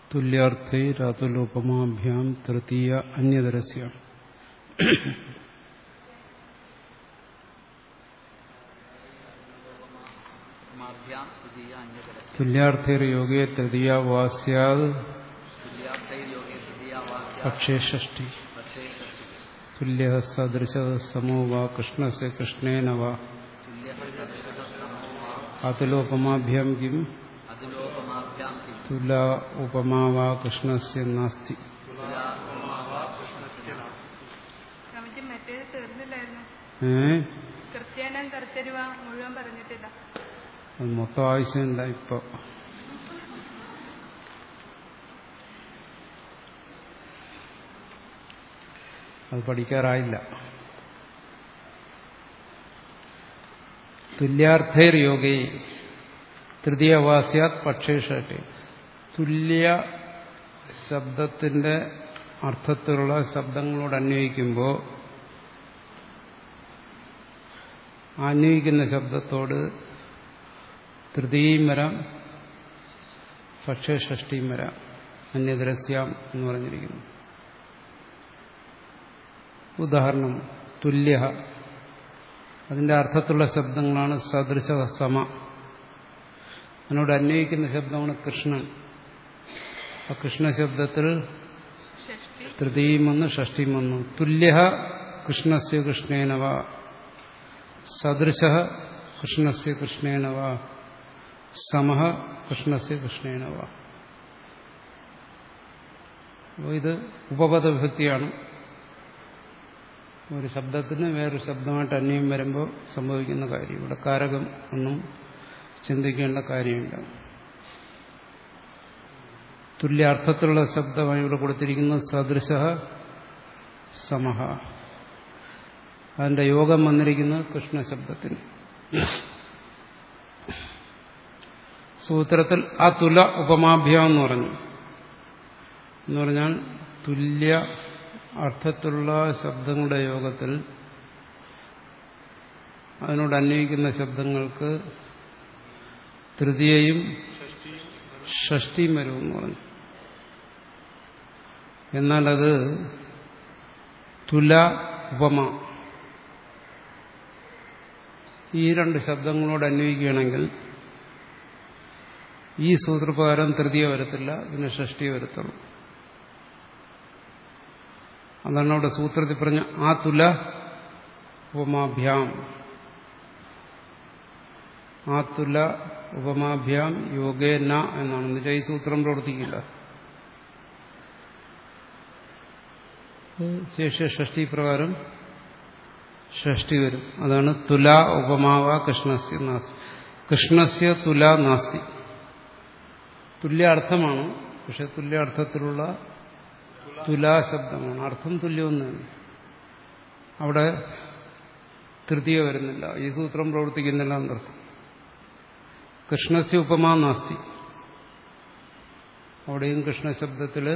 തുല്യാർത്ഥൈ രാതുലോപമാഭ്യാം തൃതീയ അന്യതരസ്യ മാഭ്യാം തൃതീയ അന്യതരസ്യ തുല്യാർത്ഥൈർയോഗേ തൃതീയ വാസ്യാത് തുല്യാർത്ഥൈര്യോഗേ തൃതീയ വാക്യ പക്ഷേ ഷഷ്ടി പക്ഷേ ഷഷ്ടി തുല്യ സദൃശ സമോ വാ കൃഷ്ണസ് കൃഷ്ണേന വാ തുല്യഃ സദൃശഃ സമോ വാ അതുലോപമാഭ്യാം കിം അതുലോപമാഭ്യാം കിം തുല ഉപമാ വാ കൃഷ്ണസ്യ നാസ്തി കമ്മിറ്റി മറ്റേത് തീർന്നില്ലായിരുന്നു ഏ കൃത്യാനം കർത്തരുവ മുഴുവൻ പറഞ്ഞിട്ടില്ല അത് മൊത്തം ആവശ്യമില്ല ഇപ്പൊ അത് പഠിക്കാറായില്ല തുല്യാർത്ഥൈർ യോഗേ തൃതീയവാസ്യാത് പക്ഷേഷട്ടെ തുല്യ ശബ്ദത്തിന്റെ അർത്ഥത്തിലുള്ള ശബ്ദങ്ങളോട് അന്വയിക്കുമ്പോൾ അന്വയിക്കുന്ന ശബ്ദത്തോട് തൃതീയം വരാം പക്ഷേ ഷഷ്ടിയും വരാം അന്യദ്രസ്യാം എന്ന് പറഞ്ഞിരിക്കുന്നു ഉദാഹരണം തുല്യ അതിന്റെ അർത്ഥത്തിലുള്ള ശബ്ദങ്ങളാണ് സദൃശ സമ അതിനോട് അന്വയിക്കുന്ന ശബ്ദമാണ് കൃഷ്ണൻ ആ കൃഷ്ണ ശബ്ദത്തിൽ ഷഷ്ടി തൃതീയം വന്നു ഷഷ്ടിയും വന്നു തുല്യ കൃഷ്ണസ്യ കൃഷ്ണേനവ സദൃശ കൃഷ്ണസ്യ കൃഷ്ണേനവ സമഹ കൃഷ്ണസ്യ കൃഷ്ണേനവ അപ്പോൾ ഇത് ഉപപദ വിഭക്തിയാണ് ഒരു ശബ്ദത്തിന് വേറൊരു ശബ്ദമായിട്ട് അന്യം വരുമ്പോൾ സംഭവിക്കുന്ന കാര്യം ഇവിടെ കാരകം ഒന്നും ചിന്തിക്കേണ്ട കാര്യമില്ല തുല്യാർത്ഥത്തിലുള്ള ശബ്ദമായി ഇവിടെ കൊടുത്തിരിക്കുന്നത് സദൃശ സമഹ അതിന്റെ യോഗം വന്നിരിക്കുന്നത് കൃഷ്ണ ശബ്ദത്തിന് സൂത്രത്തിൽ ആ തുല ഉപമാഭ്യം എന്ന് പറഞ്ഞു എന്ന് പറഞ്ഞാൽ തുല്യ അർത്ഥത്തിലുള്ള ശബ്ദങ്ങളുടെ യോഗത്തിൽ അതിനോട് അന്വയിക്കുന്ന ശബ്ദങ്ങൾക്ക് തൃതീയയും ഷഷ്ടിയും വരുമെന്ന് പറഞ്ഞു എന്നാൽ അത് തുല ഉപമ ഈ രണ്ട് ശബ്ദങ്ങളോട് അന്വയിക്കുകയാണെങ്കിൽ ഈ സൂത്രപ്രകാരം തൃതീയ വരത്തില്ല പിന്നെ ഷഷ്ടി വരത്തുള്ളൂ അതാണ് അവിടെ സൂത്രത്തിൽ പറഞ്ഞ ആ തുല ഉപമാഭ്യാം ആ തുല ഉപമാഭ്യാം യോഗേ ന എന്നാണ് എന്നുവെച്ചാൽ ഈ സൂത്രം പ്രവർത്തിക്കില്ല ശേഷ ഷഷ്ടി പ്രകാരം ഷഷ്ടി വരും അതാണ് തുല ഉപമാവ കൃഷ്ണസ്യ നാസ്തി കൃഷ്ണസ്യ തുല നാസ്തി തുല്യാർത്ഥമാണ് പക്ഷെ തുല്യാർത്ഥത്തിലുള്ള തുലാശബ്ദമാണ് അർത്ഥം തുല്യമൊന്നാണ് അവിടെ തൃതീയ വരുന്നില്ല ഈ സൂത്രം പ്രവർത്തിക്കുന്നില്ല എന്നർത്ഥം കൃഷ്ണസ്യ ഉപമാ നാസ്തി അവിടെയും കൃഷ്ണശബ്ദത്തില്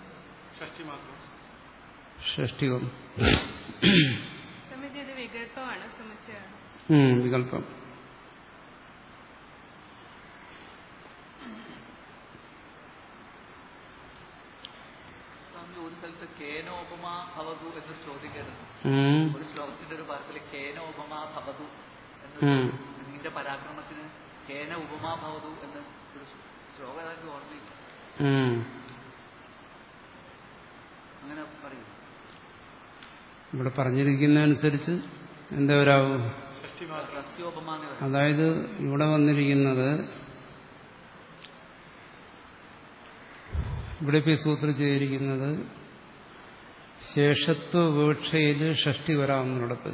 ഷഷ്ടി വന്നു കമ്മിറ്റി ഇത് വികല്പമാണ് സമുച്ചയമാണ് ഉം, വികല്പം സ്വാമി ഒരു സ്ഥലത്ത് കേനോപമാ ഭവതു എന്ന് ചോദിക്കരുത് ഉം, ഒരു ശ്ലോകത്തിന്റെ ഒരു ഭാഗത്തിൽ കേനോപമാ ഭവതു എന്ന് ഉം. നിന്റെ പരാക്രമത്തിന് കേന ഉപമാ ഭവതു എന്ന് ഒരു ശ്ലോകം ഏതാണ്ട് ഓർമ്മയില്ല ഉം. അങ്ങനെ പറയൂ ഇവിടെ പറഞ്ഞിരിക്കുന്നതനുസരിച്ച് എന്താ വരാവും റസ്യോപമ എന്ന് പറയും അതായത് ഇവിടെ വന്നിരിക്കുന്നത് ഇവിടെ ഇപ്പോൾ ഈ സൂത്രം ചെയ്തിരിക്കുന്നത് ശേഷത്വ വിവക്ഷയിൽ ഷഷ്ടി വരാമെന്നുള്ളത്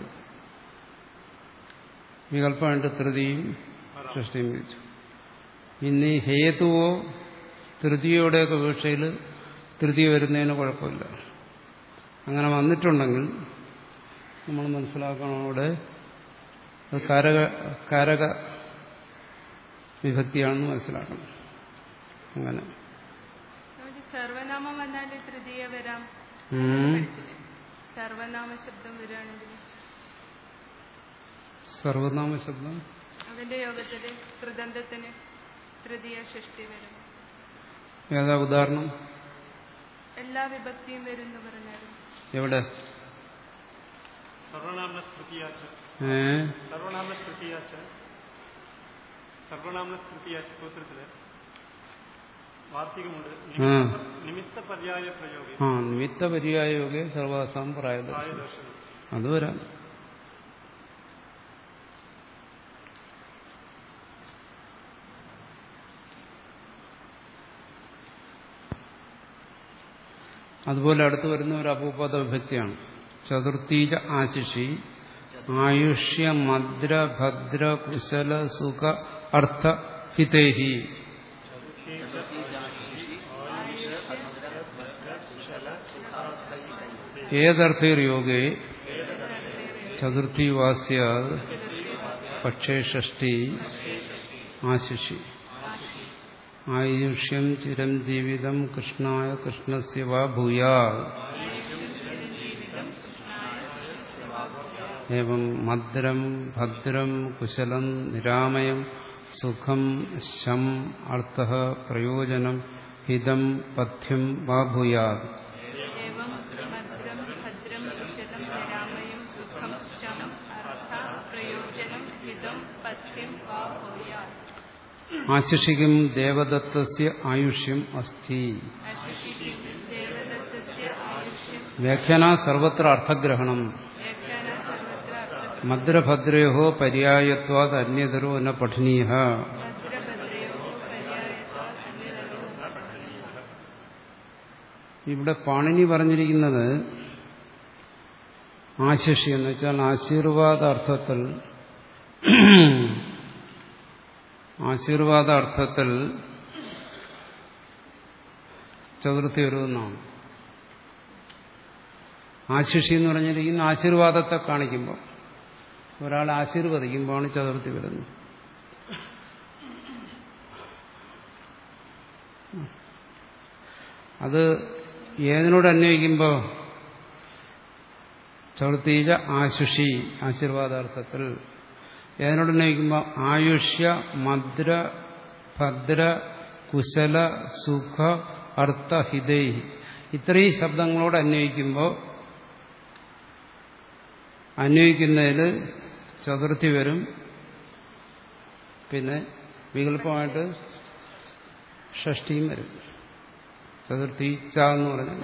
വികല്പമായിട്ട് തൃതിയും ഷഷ്ടിയും വിളിച്ചു ഇനി ഹേതുവോ തൃതിയോടെയൊക്കെ വീക്ഷയിൽ തൃതീയ വരുന്നതിന് കുഴപ്പമില്ല അങ്ങനെ വന്നിട്ടുണ്ടെങ്കിൽ നമ്മൾ മനസ്സിലാക്കണം അവിടെ അത് കാരക കാരക വിഭക്തിയാണെന്ന് മനസ്സിലാക്കണം അങ്ങനെ കമ്മിറ്റി സർവനാമം വന്നാൽ തൃതീയ വരാം ഉം. സർവനാമ ശബ്ദം വരികയാണെങ്കിൽ സർവനാമ ശബ്ദം അതിന്റെ യോഗത്തില് കൃതന്തത്തിന് തൃതീയ ഷഷ്ടി വരും ഏതാ ഉദാഹരണം എല്ലാ വിഭക്തിയും വരും എന്ന് പറഞ്ഞാലും എവിടെ സർവനാമ സ്മൃതിയാച്ച ഏ സർവനാമ സ്മൃതിയാച്ച സർവനാമ സ്മൃതിയാച്ച സൂത്രത്തില് വാർത്തികമുണ്ട് ആ. നിമിത്ത പര്യായ പ്രയോഗി ആ നിമിത്ത പര്യായോഗെ സർവാസാം പ്രായദർശനം പ്രായദർശനം അത് വരാം അതുപോലെ അടുത്ത് വരുന്ന ഒരു അപൂപത വിഭക്തിയാണ് ചതുർത്ഥീജ ആശിഷി ആയുഷ്യ മദ്ര ഭദ്ര കുശല സുഖ അർത്ഥ ഹിതേഹി ഏതർത്ഥൈർയോഗേ ചതുർത്ഥി വാസ്യ പക്ഷേ ഷഷ്ടി ആശിഷി ആയുഷ്യം ചിരം ജീവിതം കൃഷ്ണായ കൃഷ്ണസ്യ വാ ഭൂയാ ഏവം മദ്രം ഭദ്രം കുശലം നിരാമയം സുഖം ശം അർത്ഥ പ്രയോജനം ഹിതം പഥ്യം വാ ഭൂയാത് ഏവം ഭദ്രം ഭദ്രം കുശലം നിരാമയം സുഖം ശം അർത്ഥ പ്രയോജനം ഹിതം പഥ്യം വാ ഭൂയാത് ആശിഷിക്കും ദേവദത്തസ്യ ആയുഷ്യം അസ്ഥി അശിഷിക്കും ദേവദത്തസ്യ ആയുഷ്യം വ്യാഖ്യാന സർവത്ര അർത്ഥഗ്രഹണം വ്യാഖ്യാന സർവത്ര അർത്ഥ മദ്രഭദ്രയോ പര്യായത്വാത് അന്യതരോ ന പഠനീയ ഭദ്രഭദ്രയോ പര്യായത്താൽ അന്യതരോ ഇവിടെ പാണിനി പറഞ്ഞിരിക്കുന്നത് ആശിഷി എന്ന് വെച്ചാൽ ആശീർവാദ അർത്ഥത്തിൽ ആശീർവാദ അർത്ഥത്തിൽ ചതുർത്ഥി വരുമെന്നാണ് ആശിഷി എന്ന് പറഞ്ഞിരിക്കുന്ന ആശീർവാദത്തെ കാണിക്കുമ്പോൾ ഒരാൾ ആശീർവദിക്കുമ്പോഴാണ് ചതുർത്ഥി വരുന്നത് അത് ഏതിനോട് അന്വയിക്കുമ്പോൾ ചതുർത്ഥീജ ആശുഷി ആശീർവാദാർത്ഥത്തിൽ ഏതിനോട് അന്വയിക്കുമ്പോൾ ആയുഷ്യ മദ്ര ഭദ്ര കുശല സുഖ അർത്ഥ ഹിതൈ ഇത്രയും ശബ്ദങ്ങളോട് അന്വയിക്കുമ്പോൾ അന്വയിക്കുന്നതിൽ ചതുർത്ഥി വരും പിന്നെ വികല്പമായിട്ട് ഷഷ്ടിയും വരും ചതുർത്ഥി ച എന്ന് പറഞ്ഞാൽ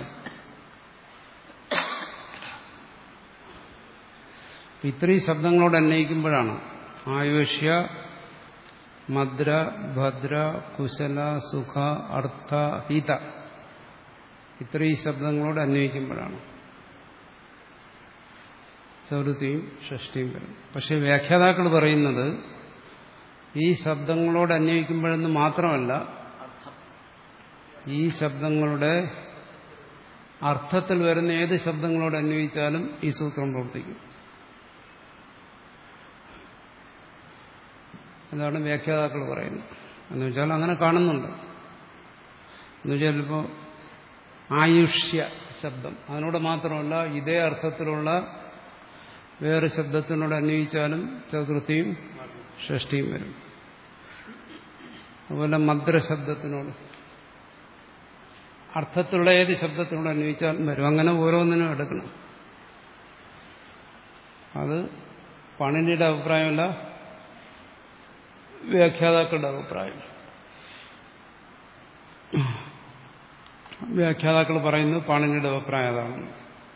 ഇത്രയും ശബ്ദങ്ങളോട് അന്വയിക്കുമ്പോഴാണ് ആയുഷ്യ മദ്ര ഭദ്ര കുശല സുഖ അർത്ഥ ഹിത ഇത്രയും ശബ്ദങ്ങളോട് അന്വയിക്കുമ്പോഴാണ് ചതുർത്ഥിയും ഷഷ്ടിയും വരും പക്ഷെ വ്യാഖ്യാതാക്കൾ പറയുന്നത് ഈ ശബ്ദങ്ങളോട് അന്വയിക്കുമ്പോഴെന്ന് മാത്രമല്ല ഈ ശബ്ദങ്ങളുടെ അർത്ഥത്തിൽ വരുന്ന ഏത് ശബ്ദങ്ങളോട് അന്വയിച്ചാലും ഈ സൂത്രം പ്രവർത്തിക്കും എന്നാണ് വ്യാഖ്യാതാക്കൾ പറയുന്നത് എന്ന് വെച്ചാൽ അങ്ങനെ കാണുന്നുണ്ട് എന്ന് വെച്ചാൽ ഇപ്പോൾ ആയുഷ്യ ശബ്ദം അതിനോട് മാത്രമല്ല ഇതേ അർത്ഥത്തിലുള്ള വേറെ ശബ്ദത്തിനോട് അന്വയിച്ചാലും ചതുർത്ഥിയും ഷഷ്ടിയും വരും അതുപോലെ മദ്രശബ്ദത്തിനോട് അർത്ഥത്തിലുള്ള ഏത് ശബ്ദത്തിനോട് അന്വയിച്ചാലും വരും അങ്ങനെ ഓരോന്നിനും എടുക്കണം അത് പണിനിയുടെ അഭിപ്രായമല്ല വ്യാഖ്യാതാക്കളുടെ അഭിപ്രായം വ്യാഖ്യാതാക്കൾ പറയുന്നത് പാണിനിയുടെ അഭിപ്രായം അതാണ്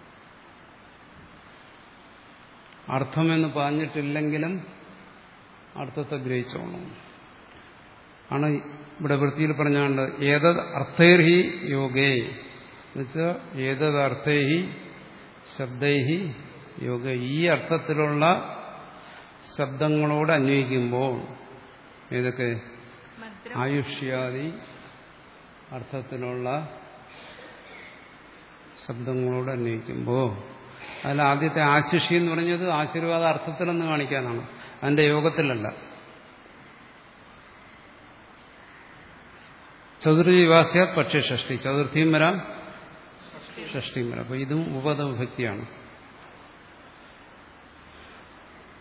അർത്ഥമെന്ന് പറഞ്ഞിട്ടില്ലെങ്കിലും അർത്ഥത്തെ ഗ്രഹിച്ചോണം ആണ് ഇവിടെ വൃത്തിയിൽ പറഞ്ഞാണ്ട് ഏതത് അർത്ഥൈർഹി യോഗേ എന്നുവെച്ചാൽ ഏതത് അർത്ഥൈഹി ശബ്ദൈഹി യോഗ ഈ അർത്ഥത്തിലുള്ള ശബ്ദങ്ങളോട് അന്വയിക്കുമ്പോൾ ഏതൊക്കെ മദ്രം ആയുഷ്യാദി അർത്ഥത്തിലുള്ള ശബ്ദങ്ങളോട് അന്വയിക്കുമ്പോൾ അതിൽ ആദ്യത്തെ ആശിഷി എന്ന് പറഞ്ഞത് ആശീർവാദ അർത്ഥത്തിലെന്ന് കാണിക്കാനാണ് അതിന്റെ യോഗത്തിലല്ല ചതുർത്ഥി വാസ്യ പക്ഷേ ഷഷ്ടി ചതുർത്ഥിയും വരാം ഷഷ്ടിയും വരാം അപ്പൊ ഇതും ഉപതവിഭക്തിയാണ്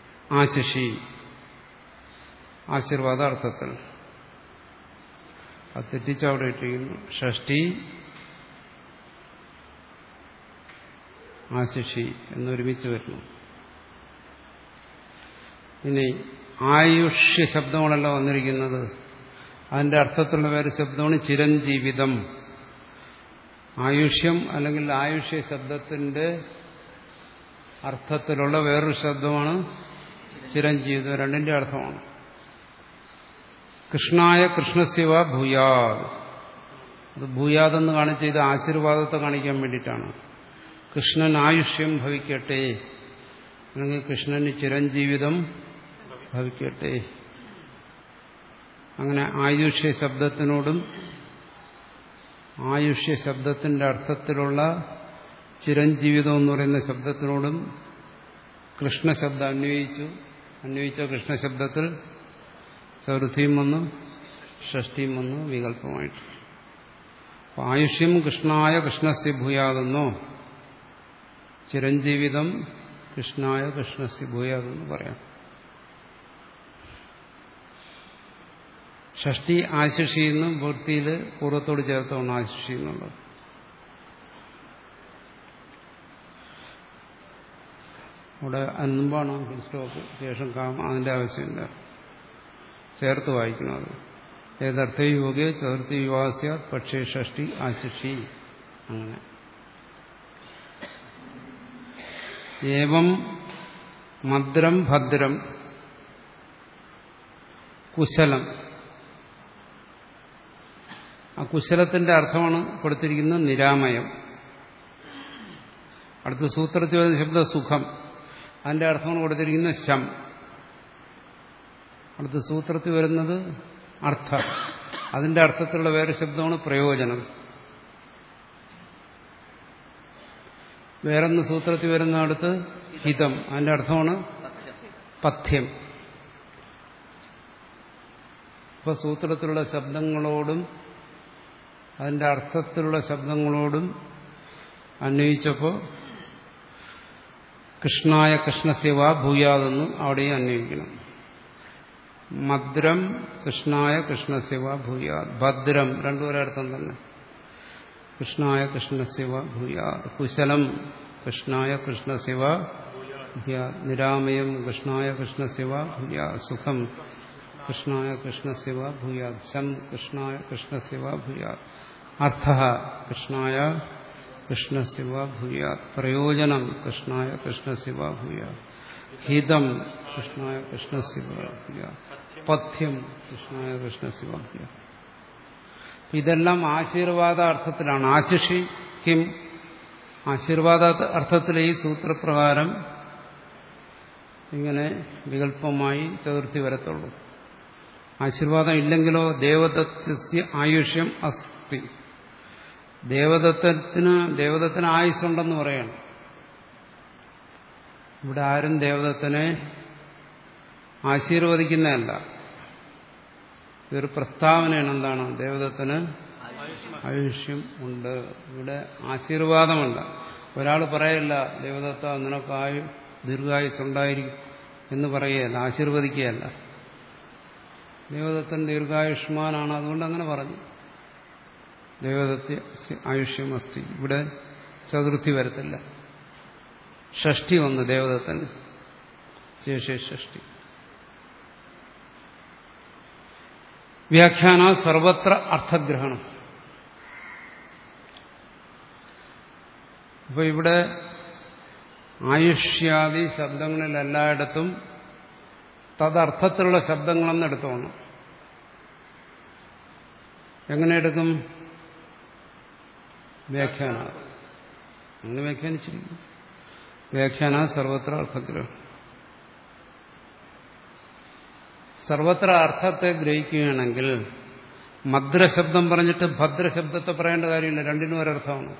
ആശിഷി ആശീർവാദ അർത്ഥത്തിൽ അത് തെറ്റിച്ച് അവിടെ ഇട്ടിരിക്കുന്നു ഷഷ്ടി ആശിഷി എന്നൊരുമിച്ച് വരുന്നു ഇനി ആയുഷ്യ ശബ്ദങ്ങളല്ല വന്നിരിക്കുന്നത് അതിന്റെ അർത്ഥത്തിലുള്ള വേറെ ശബ്ദമാണ് ചിരഞ്ജീവിതം ആയുഷ്യം അല്ലെങ്കിൽ ആയുഷ്യ ശബ്ദത്തിന്റെ അർത്ഥത്തിലുള്ള വേറൊരു ശബ്ദമാണ് ചിരഞ്ജീവിതം രണ്ടിന്റെ അർത്ഥമാണ് കൃഷ്ണായ കൃഷ്ണശിവ ഭൂയാദ് അത് ഭൂയാതെന്ന് കാണിച്ച ഇത് ആശീർവാദത്തെ കാണിക്കാൻ വേണ്ടിയിട്ടാണ് കൃഷ്ണൻ ആയുഷ്യം ഭവിക്കട്ടെ അല്ലെങ്കിൽ കൃഷ്ണന് ചിരഞ്ജീവിതം ഭവിക്കട്ടെ അങ്ങനെ ആയുഷ്യ ശബ്ദത്തിനോടും ആയുഷ്യ ശബ്ദത്തിന്റെ അർത്ഥത്തിലുള്ള ചിരഞ്ജീവിതം എന്ന് പറയുന്ന ശബ്ദത്തിനോടും കൃഷ്ണശബ്ദം അന്വയിച്ചു അന്വയിച്ച കൃഷ്ണശബ്ദത്തിൽ ചതുർത്ഥിയും വന്നു ഷഷ്ടിയും വന്നു വികല്പമായിട്ട് അപ്പൊ ആയുഷ്യം കൃഷ്ണായ കൃഷ്ണസ്യ ഭൂയാതെന്നോ ചിരഞ്ജീവിതം കൃഷ്ണായ കൃഷ്ണസ്യ ഭൂയാതെന്ന് പറയാം ഷഷ്ടി ആശിഷി എന്നും വൃത്തിയിൽ പൂർവ്വത്തോട് ചേർത്താണ് ആശിഷി എന്നുള്ളത് അവിടെ മുമ്പാണ് ഫുൾ സ്റ്റോപ്പ് ശേഷം കാമ അതിന്റെ ആവശ്യമില്ല ചേർത്ത് വായിക്കണം അത് ഏതർത്ഥയോഗ്യ ചതുർത്ഥി വിവാസ്യ പക്ഷേ ഷഷ്ടി ആശിഷി അങ്ങനെ ഏവം മദ്രം ഭദ്രം കുശലം ആ കുശലത്തിന്റെ അർത്ഥമാണ് കൊടുത്തിരിക്കുന്നത് നിരാമയം അടുത്ത സൂത്രത്തിൽ വരുന്ന ശബ്ദ സുഖം അതിന്റെ അർത്ഥമാണ് കൊടുത്തിരിക്കുന്നത് ശം അടുത്ത സൂത്രത്തിൽ വരുന്നത് അർത്ഥ അതിന്റെ അർത്ഥത്തിലുള്ള വേറെ ശബ്ദമാണ് പ്രയോജനം വേറൊന്ന് സൂത്രത്തിൽ വരുന്ന അടുത്ത് ഹിതം അതിന്റെ അർത്ഥമാണ് പഥ്യം ഇപ്പൊ സൂത്രത്തിലുള്ള ശബ്ദങ്ങളോടും അതിന്റെ അർത്ഥത്തിലുള്ള ശബ്ദങ്ങളോടും അന്വയിച്ചപ്പോൾ കൃഷ്ണായ കൃഷ്ണശിവ ഭൂയാതെന്ന് അവിടെയും അന്വയിക്കണം മദ്രം കൃഷ്ണായ കൃഷ്ണശിവ ഭൂയാത് ഭദ്രം രണ്ടുപേരർത്ഥം തന്നെ കൃഷ്ണായ കൃഷ്ണശിവ ഭൂയാത് കുശലം കൃഷ്ണായ കൃഷ്ണശിവ ഭൂയാത് നിരാമയം കൃഷ്ണായ കൃഷ്ണശിവ ഭൂയാത് സുഖം കൃഷ്ണായ കൃഷ്ണശിവ ഭൂയാത് ശം കൃഷ്ണായ കൃഷ്ണശിവ ഭൂയാത് അർത്ഥ കൃഷ്ണായ കൃഷ്ണശിവ ഭൂയാത് പ്രയോജനം കൃഷ്ണായ കൃഷ്ണശിവ ഭൂയാത് ഹിതം കൃഷ്ണായ കൃഷ്ണശിവ ഭൂയാത് പഥ്യം കൃഷ്ണായ കൃഷ്ണശിവ ഭൂയാത് ഇതെല്ലാം ആശീർവാദ അർത്ഥത്തിലാണ് ആശിഷിക്കും ആശീർവാദ അർത്ഥത്തിൽ ഈ സൂത്രപ്രകാരം ഇങ്ങനെ വികല്പമായി ചതുർത്ഥി വരത്തുള്ളൂ ആശീർവാദം ഇല്ലെങ്കിലോ ദേവദത്തസ്യ ആയുഷ്യം അസ്തി ദേവദത്തത്തിന് ദേവദത്തിന് ആയുസ്സുണ്ടെന്ന് പറയണം ഇവിടെ ആരും ദേവദത്തനെ ആശീർവദിക്കുന്നതല്ല ഇതൊരു പ്രസ്താവനയാണ് എന്താണ് ദേവദത്തിന് ആയുഷ്യം ഉണ്ട് ഇവിടെ ആശീർവാദമല്ല ഒരാൾ പറയല്ല ദേവദത്ത നിനക്ക് ആയു ദീർഘായുസുണ്ടായിരിക്കും എന്ന് പറയുകയല്ല ആശീർവദിക്കുകയല്ല ദേവദത്തൻ ദീർഘായുഷ്മാനാണ് അതുകൊണ്ട് അങ്ങനെ പറഞ്ഞു ദേവദത്യ ആയുഷ്യം അസ്തി ഇവിടെ ചതുർത്ഥി വരത്തില്ല ഷഷ്ടി വന്നു ദേവദത്തൻ ശേഷി ഷഷ്ടി വ്യാഖ്യാന സർവത്ര അർത്ഥഗ്രഹണം അപ്പൊ ഇവിടെ ആയുഷ്യാദി ശബ്ദങ്ങളിൽ എല്ലായിടത്തും തദർത്ഥത്തിലുള്ള ശബ്ദങ്ങളെന്ന് എടുത്തോണം എങ്ങനെ എടുക്കും വ്യാഖ്യാന അങ്ങനെ വ്യാഖ്യാനിച്ചിരിക്കും വ്യാഖ്യാന സർവത്ര അർത്ഥഗ്രഹം സർവത്ര അർത്ഥത്തെ ഗ്രഹിക്കുകയാണെങ്കിൽ മദ്രശബ്ദം പറഞ്ഞിട്ട് ഭദ്രശബ്ദത്തെ പറയേണ്ട കാര്യമില്ല രണ്ടിനും ഒരർത്ഥമാണ്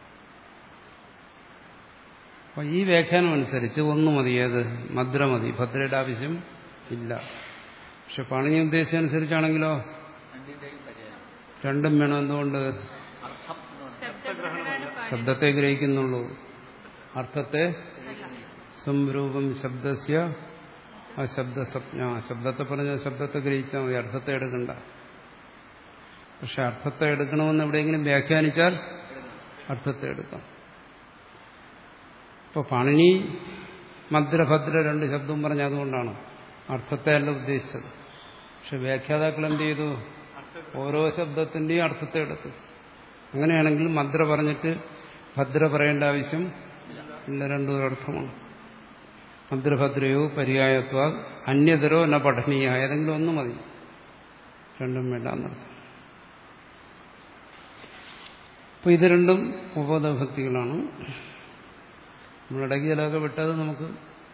അപ്പൊ ഈ വ്യാഖ്യാനം അനുസരിച്ച് ഒന്ന് മതി ഏത് മദ്ര മതി ഭദ്രയുടെ ആവശ്യം ഇല്ല പക്ഷെ പണിനി ഉദ്ദേശിച്ചനുസരിച്ചാണെങ്കിലോ രണ്ടിന്റെയും പര്യായം രണ്ടും വേണം എന്തുകൊണ്ട് അർത്ഥം എന്നുണ്ട് ശബ്ദപ്രകടന ശബ്ദത്തെ ഗ്രഹിക്കുന്നുള്ളൂ അർത്ഥത്തെ സംരൂപം ശബ്ദസ്യ ആ ശബ്ദസപ്ഞ ശബ്ദത്തെ പറഞ്ഞ ശബ്ദത്തെ ഗ്രഹിച്ചാൽ മതി അർത്ഥത്തെ എടുക്കണ്ട പക്ഷെ അർത്ഥത്തെ എടുക്കണമെന്ന് എവിടെയെങ്കിലും വ്യാഖ്യാനിച്ചാൽ അർത്ഥത്തെ എടുക്കാം ഇപ്പൊ പാണിനി മദ്രഭദ്ര രണ്ട് ശബ്ദവും പറഞ്ഞ അതുകൊണ്ടാണ് അർത്ഥത്തെ അല്ല ഉദ്ദേശിച്ചത് പക്ഷെ വ്യാഖ്യാതാക്കൾ എന്ത് ചെയ്തു ഓരോ ശബ്ദത്തിന്റെയും അർത്ഥത്തെ എടുത്തു അങ്ങനെയാണെങ്കിൽ മദ്ര പറഞ്ഞിട്ട് ഭദ്ര പറയേണ്ട ആവശ്യം ഇല്ല രണ്ടും അർത്ഥമാണ് മദ്രഭദ്രയോ പര്യായത്വ അന്യതരോ ന പഠനീയ ഏതെങ്കിലും ഒന്ന് മതി രണ്ടും വേണ്ട എന്നർത്ഥം അപ്പൊ ഇത് രണ്ടും ഉപബോധഭക്തികളാണ് നമ്മളിടയ്ക്ക് ചിലതൊക്കെ വിട്ടത് നമുക്ക്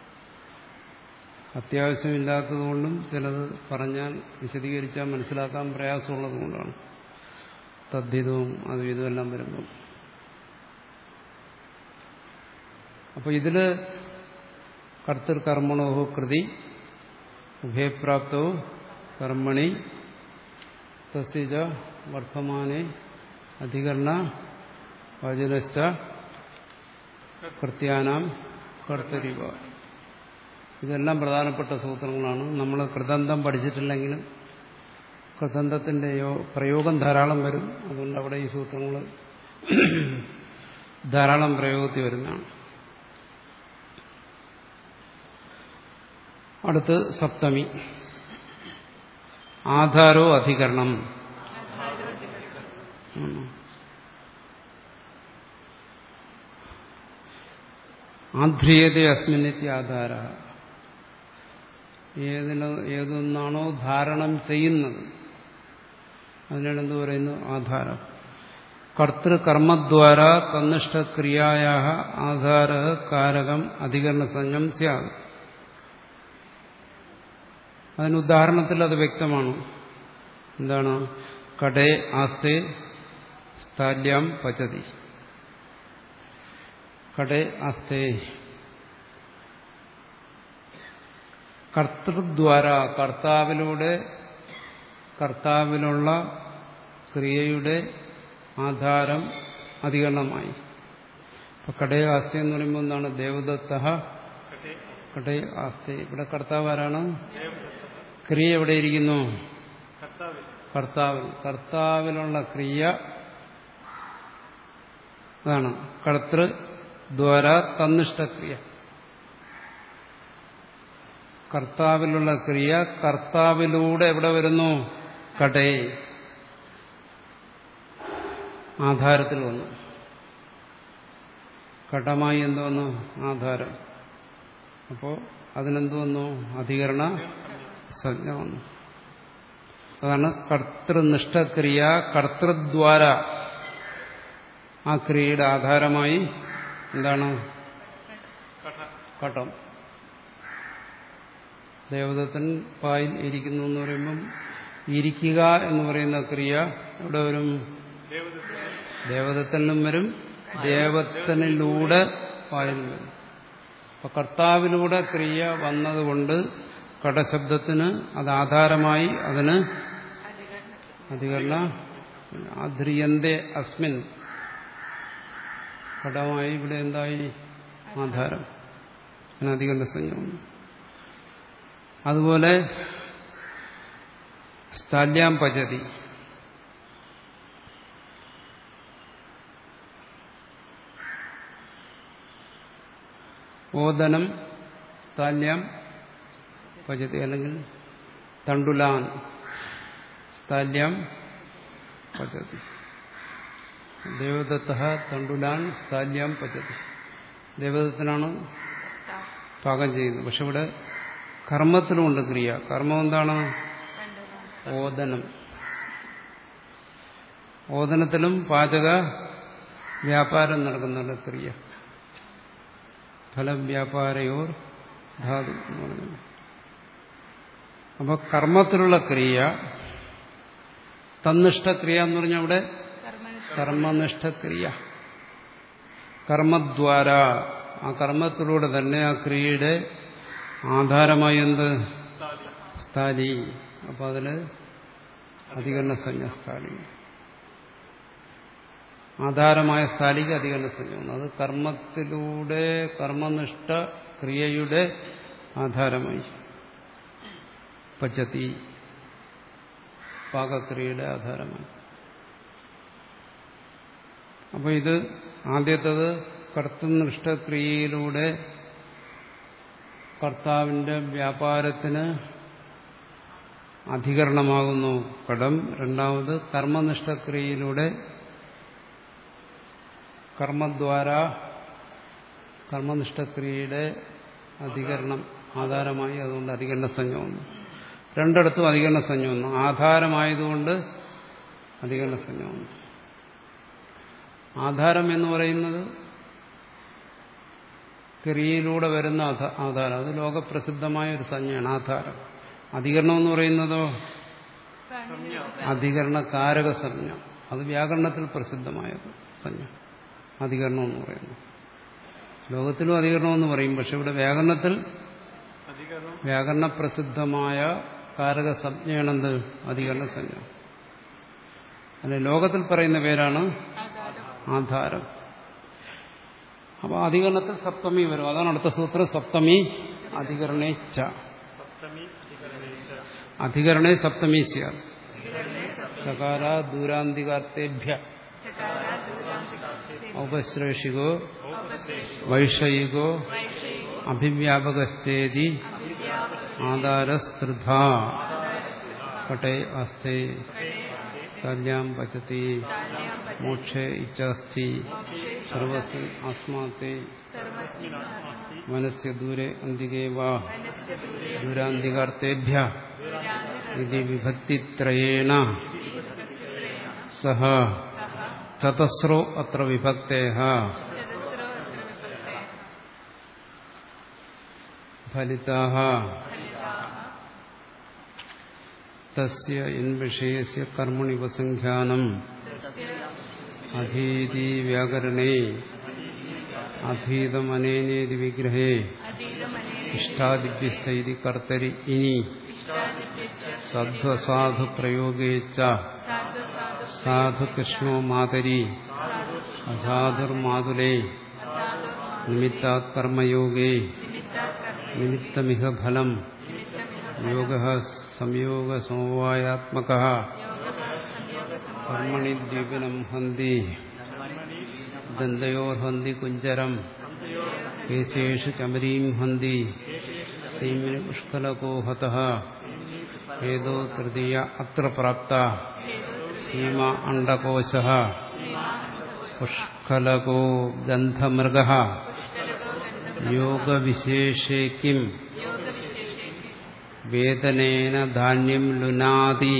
അത്യാവശ്യമില്ലാത്തതുകൊണ്ടും ചിലത് പറഞ്ഞാൽ വിശദീകരിച്ചാൽ മനസ്സിലാക്കാൻ പ്രയാസമുള്ളത് കൊണ്ടാണ് തദ്ധിതവും അതും ഇതും എല്ലാം വരുമ്പം അപ്പൊ ഇതില് കർത്തൃകർമ്മണോ കൃതി ഉഭയപ്രാപ്തോ കർമ്മണി തസ്യജ വർത്തമാനെ അധികരണ വചനശ്ച കൃത്യാനാം കർത്തരിവ ഇതെല്ലാം പ്രധാനപ്പെട്ട സൂത്രങ്ങളാണ് നമ്മൾ കൃതന്തം പഠിച്ചിട്ടില്ലെങ്കിലും കൃതന്തത്തിന്റെ പ്രയോഗം ധാരാളം വരും അതുകൊണ്ട് അവിടെ ഈ സൂത്രങ്ങൾ ധാരാളം പ്രയോഗത്തിൽ വരുന്നതാണ് അടുത്ത് സപ്തമി ആധാരോ അധികരണം ആധ്രിയത അസ്മിനിത്യ ആധാര ഏതിനോ ഏതൊന്നാണോ ധാരണം ചെയ്യുന്നത് അതിനാണ് എന്ത് പറയുന്നു ആധാരം കർത്തൃകർമ്മദ്വാര തന്നിഷ്ടക്രിയായ ആധാര കാരകം അധികരണ സംയം സ്യാത് അതിന് ഉദാഹരണത്തിൽ അത് വ്യക്തമാണ് എന്താണ് കടേ ആസ്തേ സ്ഥാല്യാം പചതി കടേ ആസ്തേ കർത്തൃദ്വാര കർത്താവിലൂടെ കർത്താവിലുള്ള ക്രിയയുടെ ആധാരം അധികരണമായി അപ്പൊ കടേ ആസ്തി എന്ന് പറയുമ്പോൾ എന്താണ് ദേവദത്ത കടേ ആസ്തി ഇവിടെ കർത്താവ് ആരാണ് ക്രിയ എവിടെ ഇരിക്കുന്നു കർത്താവിൽ കർത്താവിലുള്ള ക്രിയ അതാണ് കർത്തൃ ദ്വാര തന്നിഷ്ടക്രിയ കർത്താവിലുള്ള ക്രിയ കർത്താവിലൂടെ എവിടെ വരുന്നു കടേ ആധാരത്തിൽ വന്നു കടമായി എന്ത് വന്നു ആധാരം അപ്പോ അതിനെന്ത് വന്നു അധികരണ സംജ്ഞ വന്നു അതാണ് കർത്തൃനിഷ്ഠക്രിയ കർത്തൃദ്വാര ആ ക്രിയയുടെ ആധാരമായി എന്താണ് കടം ദേവദത്തൻ പായിൽ ഇരിക്കുന്നു എന്ന് പറയുമ്പം ഇരിക്കുക എന്ന് പറയുന്ന ക്രിയ എവിടെ വരും ദേവദത്തനിലും വരും ദേവത്തനിലൂടെ പായലും വരും അപ്പൊ കർത്താവിലൂടെ ക്രിയ വന്നതുകൊണ്ട് കടശബ്ദത്തിന് അത് ആധാരമായി അതിന് അധികരണ ആധ്രിയന്തേ അസ്മിൻ കടമായി ഇവിടെ എന്തായി ആധാരം അധികരണ സംജ്ഞ അതുപോലെ സ്ഥല്യാം പചതി ഓദനം സ്ഥല്യാം പചതി അല്ലെങ്കിൽ തണ്ടുലാൻ സ്ഥല്യാം പചതി ദേവദത്ത തണ്ടുലാൻ സ്ഥല്യാം പചതി ദേവദത്തനാണ് പാകം ചെയ്യുന്നത് പക്ഷെ ഇവിടെ കർമ്മത്തിലുമുണ്ട് ക്രിയ കർമ്മം എന്താണ് ഓദനം ഓദനത്തിലും പാചക വ്യാപാരം നടക്കുന്നുണ്ട് ക്രിയ ഫലവ്യാപാരയോർ ധാതു എന്ന് പറഞ്ഞു അപ്പൊ കർമ്മത്തിലുള്ള ക്രിയ തന്നിഷ്ടക്രിയ എന്ന് പറഞ്ഞാൽ അവിടെ കർമ്മനിഷ്ഠക്രിയ കർമ്മദ്വാര ആ കർമ്മത്തിലൂടെ തന്നെ ആ ക്രിയയുടെ ആധാരമായി എന്ത് സ്ഥാലി അപ്പൊ അതില് അധികരണ സംജ്ഞ സ്ഥാലി ആധാരമായ സ്ഥാലിക്ക് അധികരണ സംജ്ഞ അത് കർമ്മത്തിലൂടെ കർമ്മനിഷ്ഠ ക്രിയയുടെ ആധാരമായി പച്ചത്തി പാകക്രിയയുടെ ആധാരമായി അപ്പോൾ ഇത് ആദ്യത്തത് കർത്തനിഷ്ഠക്രിയയിലൂടെ കർത്താവിന്റെ വ്യാപാരത്തിന് അധികരണമാകുന്നു കടം രണ്ടാമത് കർമ്മനിഷ്ഠക്രിയയിലൂടെ കർമ്മദ്വാര കർമ്മനിഷ്ഠക്രിയയുടെ അധികരണം ആധാരമായി അതുകൊണ്ട് അധികരണ സംജ്ഞ വന്നു രണ്ടിടത്തും അധികരണ സംജ്ഞ വന്നു ആധാരമായതുകൊണ്ട് അധികരണ സംജ്ഞ വന്നു ആധാരം എന്ന് പറയുന്നത് ക്രിയയിലൂടെ വരുന്ന ആധ- ആധാരം അത് ലോകപ്രസിദ്ധമായ ഒരു സംജ്ഞയാണ് ആധാരം അധികരണം എന്ന് പറയുന്നതോ അധികരണ കാരക സംജ്ഞ അത് വ്യാകരണത്തിൽ പ്രസിദ്ധമായ സംജ്ഞ അധികരണം എന്ന് പറയുന്നു ലോകത്തിലും അധികരണം എന്ന് പറയും പക്ഷെ ഇവിടെ വ്യാകരണത്തിൽ അധികരണം വ്യാകരണ പ്രസിദ്ധമായ കാരക സംജ്ഞയാണെന്ത് അധികരണ സംജ്ഞ അല്ലെ ലോകത്തിൽ പറയുന്ന പേരാണ് ആധാരം അപ്പൊ അധികരണത്തിൽ സപ്തമി വരും അതാണ് അടുത്ത സൂത്രം സപ്തമി അധികരണേ ച സപ്തമി അധികരണേച്ച അധികരണേ സപ്തമി സ്യാത് സകാര ദൂരാന്തികാർത്തേഭ്യ ഔപശ്രേഷികോ വൈഷയികോ അഭിവ്യാപകശ്ചേതി ആധാരസ്തൃധ കടേ അസ്തേ കല്യാം പചതി മോക്ഷേ ഇച്ഛാസ്തി സർവസ് ആസ്മാത്തെ മനസ്യ ദൂരെ അന്തികേ വാ ദൂരാന്തികാർത്തേഭ്യ ഇതി വിഭക്തിത്രയേണ സഹ ചതസ്രോ അത്ര വിഭക്തേഹ ഫലിതാഹ തസ്യ ഇൻ വിഷയസ്യ കർമ്മണി ഉപസംഖ്യാനം അധീതി വ്യാകരണേ അധീതമനേനേതി വിഗ്രഹേ ഇഷ്ടാദിഭ്യസ്തി കർത്തരി ഇനി സദ്വസാധു പ്രയോഗേ ച സാധു കൃഷ്ണോ മാതരി അസാധുർമാതുലേ നിമിത്താത് കർമ്മയോഗേ നിമിത്തമിഹ ഫലം യോഗ സംയോഗ സമവായാത്മക കർമ്മണി ദ്വീപിനം ഹന്തി ദന്തയോർഹന്തി കുഞ്ചരം കേശേഷു ചമരീം ഹന്തി സീമിന് പുഷ്കലകോ ഹത ഏതോ തൃതീയ അത്ര പ്രാപ്ത സീമ അണ്ടകോശ പുഷ്കലകോ ഗന്ധമൃഗ യോഗവിശേഷേ കിം വേദനേന ധാന്യം ലുനാതി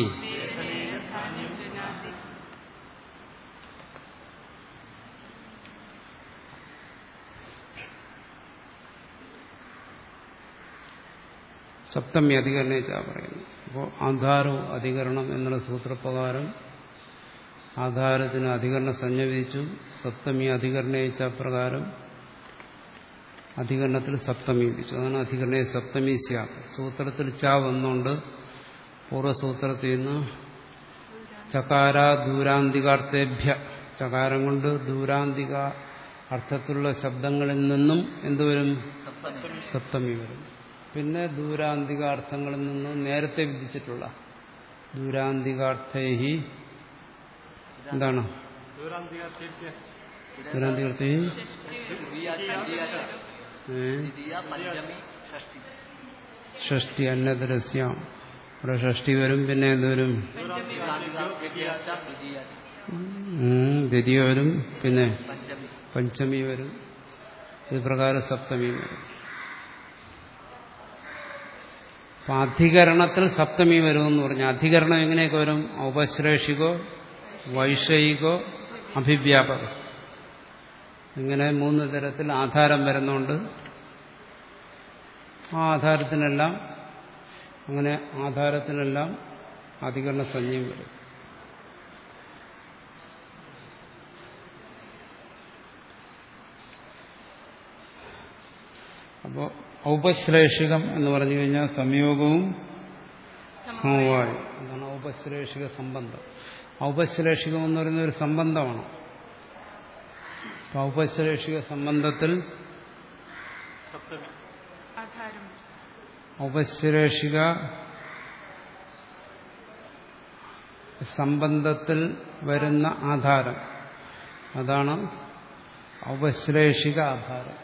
സപ്തമി അധികരണേച്ച പറയുന്നു അപ്പോൾ ആധാരവും അധികരണം എന്നുള്ള സൂത്രപ്രകാരം ആധാരത്തിന് അധികരണ സംജ്ഞ വിധിച്ചു സപ്തമി അധികരണേച്ച പ്രകാരം അധികരണത്തിൽ സപ്തമി വിധിച്ചു അതാണ് അധികരണേ സപ്തമി സ്യാത് സൂത്രത്തിൽ ച വന്നുകൊണ്ട് പൂർവ്വസൂത്രത്തിൽ നിന്ന് ചകാര ദൂരാന്തികാർത്ഥേഭ്യ ചകാരം കൊണ്ട് ദൂരാന്തിക അർത്ഥത്തിലുള്ള ശബ്ദങ്ങളിൽ നിന്നും എന്തുവരും സപ്തമി വരും പിന്നെ ദൂരാന്തികാർത്ഥങ്ങളിൽ നിന്ന് നേരത്തെ വിധിച്ചിട്ടുള്ള ദൂരാന്തികാർത്ഥേഹി എന്താണ് ദൂരാന്തികാർത്തേഭ്യ ദൂരാന്തികാർത്ഥേഹി ദ്വിതീയ ദ്വിതീയ ഏ? ദ്വിതീയ പഞ്ചമി ഷഷ്ടി ഷഷ്ടി അന്നതരസ്യം ഇവിടെ ഷഷ്ടി വരും പിന്നെ എന്തുവരും ദൂരാന്തികാർത്തേഭ്യ ദ്വിതീയ ഉം, ദ്വിതീയ വരും പിന്നെ പഞ്ചമി പഞ്ചമി വരും ഇത് പ്രകാരം സപ്തമിയും വരും അപ്പൊ അധികരണത്തിൽ സപ്തമി വരുമെന്ന് പറഞ്ഞു അധികരണം എങ്ങനെയൊക്കെ വരും ഔപശ്രേഷികോ വൈഷയികോ അഭിവ്യാപകം ഇങ്ങനെ മൂന്ന് തരത്തിൽ ആധാരം വരുന്നുണ്ട് ആ ആധാരത്തിനെല്ലാം അങ്ങനെ ആധാരത്തിനെല്ലാം അധികരണ സംജ്ഞയും വരും അപ്പോൾ ഔപശ്ലേഷികം എന്ന് പറഞ്ഞു കഴിഞ്ഞാൽ സംയോഗവും സമവായം അതാണ് ഔപശ്ലേഷിക സംബന്ധം ഔപശ്ലേഷികം എന്ന് പറയുന്ന ഒരു സംബന്ധമാണ് അപ്പൊ ഔപശ്ലേഷിക സംബന്ധത്തിൽ സപ്തമി ആധാരം ഔപശ്ലേഷിക സംബന്ധത്തിൽ വരുന്ന ആധാരം അതാണ് ഔപശ്ലേഷിക ആധാരം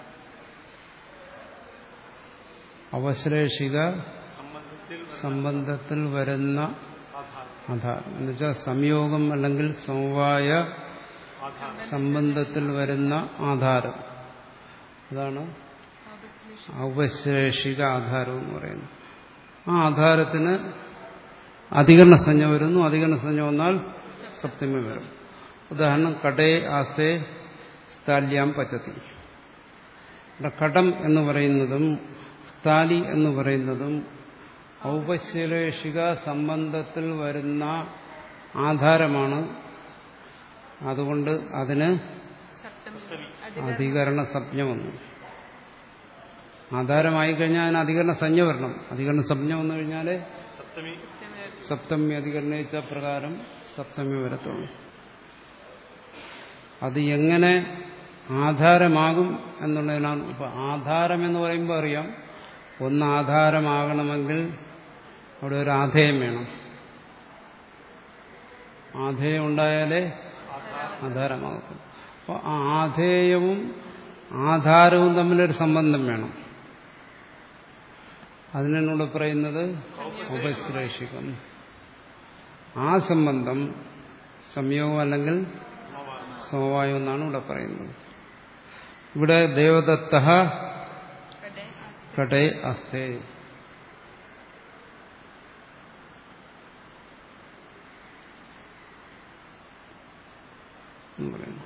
ഔപശ്ലേഷിക സംബന്ധത്തിൽ സംബന്ധത്തിൽ വരുന്ന ആധാരം ആധാരം എന്നുവെച്ചാൽ സംയോഗം അല്ലെങ്കിൽ സമവായ ആധാരം സംബന്ധത്തിൽ വരുന്ന ആധാരം അതാണ് ഔപശ്ലേഷിക ആധാരം എന്ന് പറയുന്നത് ആ ആധാരത്തിന് അധികരണ സംജ്ഞ വരുന്നു അധികരണ സംജ്ഞ വന്നാൽ സപ്തമി വരും ഉദാഹരണം കടേ ആസ്തേ സ്ഥാല്യാം പച്ചത്തി ഇവിടെ കടം എന്ന് പറയുന്നതും സ്ഥാലി എന്ന് പറയുന്നതും ഔപശ്ലേഷിക സംബന്ധത്തിൽ വരുന്ന ആധാരമാണ് അതുകൊണ്ട് അതിന് സപ്തമി അധികരണ സംജ്ഞ വന്നു ആധാരമായി കഴിഞ്ഞാൽ അതിന് അധികരണ സംജ്ഞ വരണം അധികരണ സംജ്ഞ വന്നു കഴിഞ്ഞാൽ സപ്തമി സപ്തമി അധികരണയിച്ച പ്രകാരം സപ്തമി വരത്തുള്ളൂ അത് എങ്ങനെ ആധാരമാകും എന്നുള്ളതിനാണ് ഇപ്പൊ ആധാരം എന്ന് പറയുമ്പോൾ അറിയാം ഒന്ന് ആധാരമാകണമെങ്കിൽ അവിടെ ഒരു ആധേയം വേണം ആധേയം ഉണ്ടായാലേ ആധാരമാകത്തുള്ളൂ അപ്പോൾ ആ ആധേയവും ആധാരവും തമ്മിലൊരു സംബന്ധം വേണം അതിനോട് പറയുന്നത് ഉപശ്ലേഷികം ആ സംബന്ധം സംയോഗം അല്ലെങ്കിൽ സമവായം എന്നാണ് ഇവിടെ പറയുന്നത് ഇവിടെ ദേവദത്ത കടേ കടേ അസ്തേ എന്ന് പറയുന്നു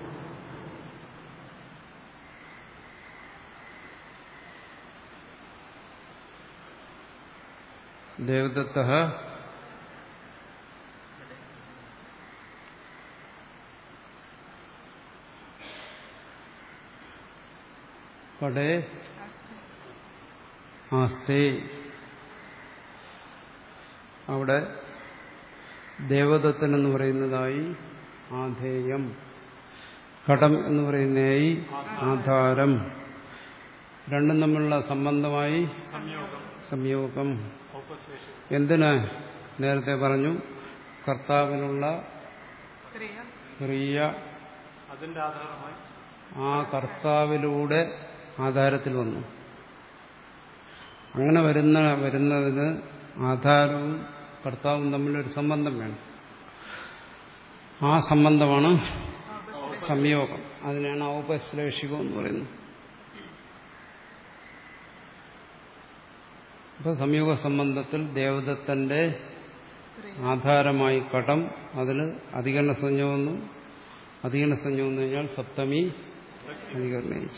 ദേവദത്ത കടേ ആസ്തേ അവിടെ ദേവദത്തൻ എന്ന് പറയുന്നതായി ആധേയം കടം എന്ന് പറയുന്നതായി ആധാരം രണ്ടും തമ്മിലുള്ള സംബന്ധമായി സംയോഗം സംയോഗം ഔപശേഷം എന്തിന് നേരത്തെ പറഞ്ഞു കർത്താവിനുള്ള ക്രിയ ക്രിയ അതിന്റെ ആധാരമായി ആ കർത്താവിലൂടെ ആധാരത്തിൽ വന്നു അങ്ങനെ വരുന്ന വരുന്നതിന് ആധാരവും കർത്താവും തമ്മിലൊരു സംബന്ധം വേണം ആ സംബന്ധമാണ് സംയോഗം അതിനാണ് ഔപശ്ലേഷികം എന്ന് പറയുന്നത് ഇപ്പൊ സംയോഗ സംബന്ധത്തിൽ ദേവദത്തന്റെ ആധാരമായി കടം അതിൽ അധികരണ സംജ്ഞ വന്നു അധികരണ സംജ്ഞ വന്നു കഴിഞ്ഞാൽ സപ്തമി അധികരണയിച്ചു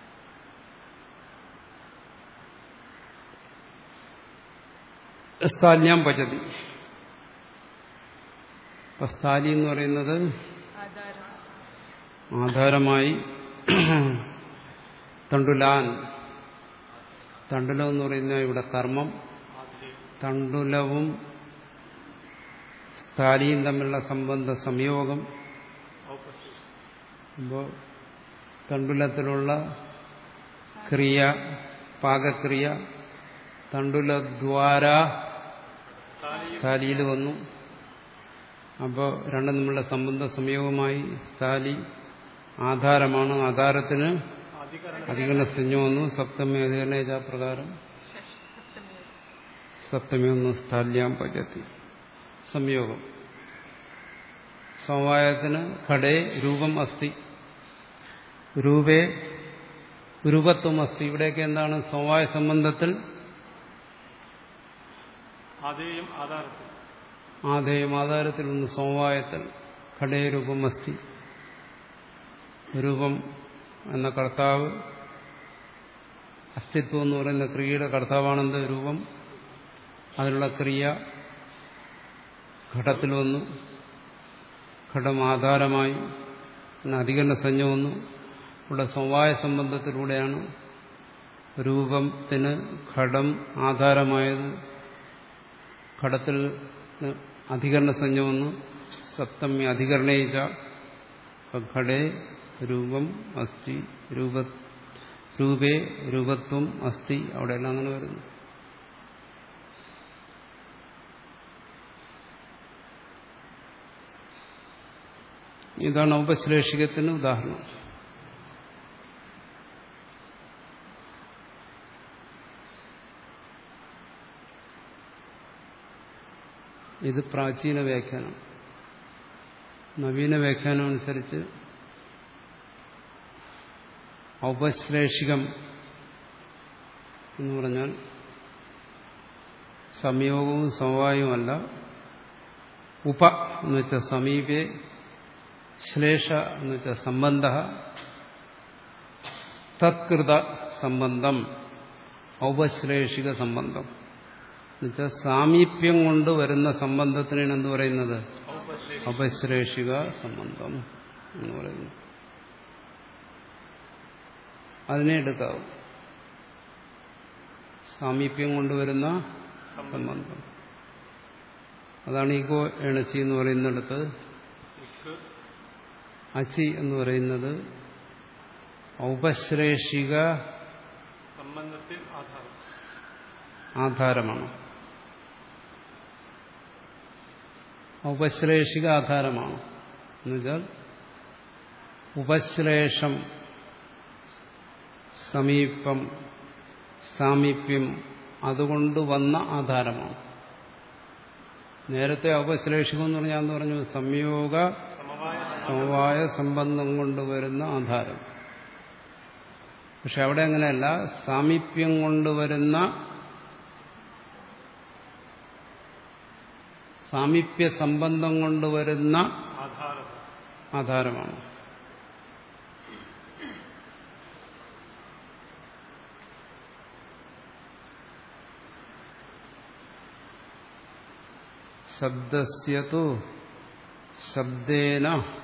സ്ഥാല്യാം പചതി ഇപ്പൊ സ്ഥാലി എന്ന് പറയുന്നത് ആധാരം ആധാരമായി തണ്ടുലാൻ തണ്ടുലം എന്ന് പറയുന്ന ഇവിടെ കർമ്മം തണ്ടുലവും സ്ഥാലിയും തമ്മിലുള്ള സംബന്ധ സംയോഗം ഔപശേഷം അപ്പോൾ തണ്ടുലത്തിലുള്ള ക്രിയ പാകക്രിയ തണ്ടുലദ്വാര സ്ഥാലിയിൽ വന്നു അപ്പോൾ രണ്ടും തമ്മിലുള്ള സംബന്ധ സംയോഗമായി സ്ഥാലി ആധാരമാണ് ആധാരത്തിന് അധികരണം അധികരണ സംജ്ഞ വന്നു സപ്തമി അധികരണ പ്രകാരം ഷഷ് സപ്തമി സപ്തമി ഒന്ന് സ്ഥാല്യാം പചത്തി സംയോഗം സമവായത്തിന് ഘടേ രൂപം അസ്ഥി രൂപേ രൂപത്വം അസ്ഥി ഇവിടെയൊക്കെ എന്താണ് സമവായ സംബന്ധത്തിൽ ആധേയം ആധാരത്തിൽ ആധേയം ആധാരത്തിൽ ഒന്ന് സമവായത്തിൽ ഘടേ രൂപം അസ്ഥി രൂപം എന്ന കർത്താവ് അസ്തിത്വം എന്ന് പറയുന്ന ക്രിയയുടെ കർത്താവാണെന്ത് രൂപം അതിനുള്ള ക്രിയ ഘടത്തിൽ വന്നു ഘടം ആധാരമായി പിന്നെ അധികരണ സംജ്ഞ വന്നു ഇവിടെ സമവായ സംബന്ധത്തിലൂടെയാണ് രൂപത്തിന് ഘടം ആധാരമായത് ഘടത്തിൽ അധികരണ സംജ്ഞ വന്നു സപ്തമി അധികരണയിച്ച ഘടേ രൂപം അസ്ഥി രൂപ രൂപേ രൂപത്വം അസ്ഥി അവിടെയെല്ലാം അങ്ങനെ വരുന്നു ഇതാണ് ഔപശ്ലേഷികത്തിന് ഉദാഹരണം ഇത് പ്രാചീന വ്യാഖ്യാനം നവീന വ്യാഖ്യാനം അനുസരിച്ച് ഔപശ്ലേഷികം എന്ന് പറഞ്ഞാൽ സംയോഗവും സമവായവുമല്ല ഉപ എന്ന് വെച്ചാൽ സമീപേ ശ്ലേഷ എന്ന് വെച്ചാൽ സംബന്ധ തത്കൃത സംബന്ധം ഔപശ്ലേഷിക സംബന്ധം എന്നുവെച്ചാൽ സാമീപ്യം കൊണ്ട് വരുന്ന സംബന്ധത്തിനാണ് എന്ത് പറയുന്നത് അപശ്ലേഷിക സംബന്ധം എന്ന് പറയുന്നു അതിനെ എടുക്കാവും സാമീപ്യം കൊണ്ടുവരുന്ന സംബന്ധം അതാണ് ഈഗോ എണച്ചി എന്ന് പറയുന്നിടത്ത് ഇക്ക് അച്ചി എന്ന് പറയുന്നത് ഔപശ്ലേഷിക സംബന്ധത്തിൽ ആധാരം ആധാരമാണ് ഔപശ്ലേഷിക ആധാരമാണ് എന്നുവെച്ചാൽ ഉപശ്ലേഷം സമീപം സാമീപ്യം അതുകൊണ്ട് വന്ന ആധാരമാണ് നേരത്തെ ഔപശ്ലേഷികം എന്ന് പറഞ്ഞാൽ എന്ന് പറഞ്ഞു സംയോഗ സമവായ സമവായ സംബന്ധം കൊണ്ട് വരുന്ന ആധാരം പക്ഷെ അവിടെ അങ്ങനെയല്ല സാമീപ്യം കൊണ്ടുവരുന്ന സാമീപ്യ സംബന്ധം കൊണ്ടുവരുന്ന ആധാരം ആധാരമാണ് ശബ്ദസ്യതു ശബ്ദേന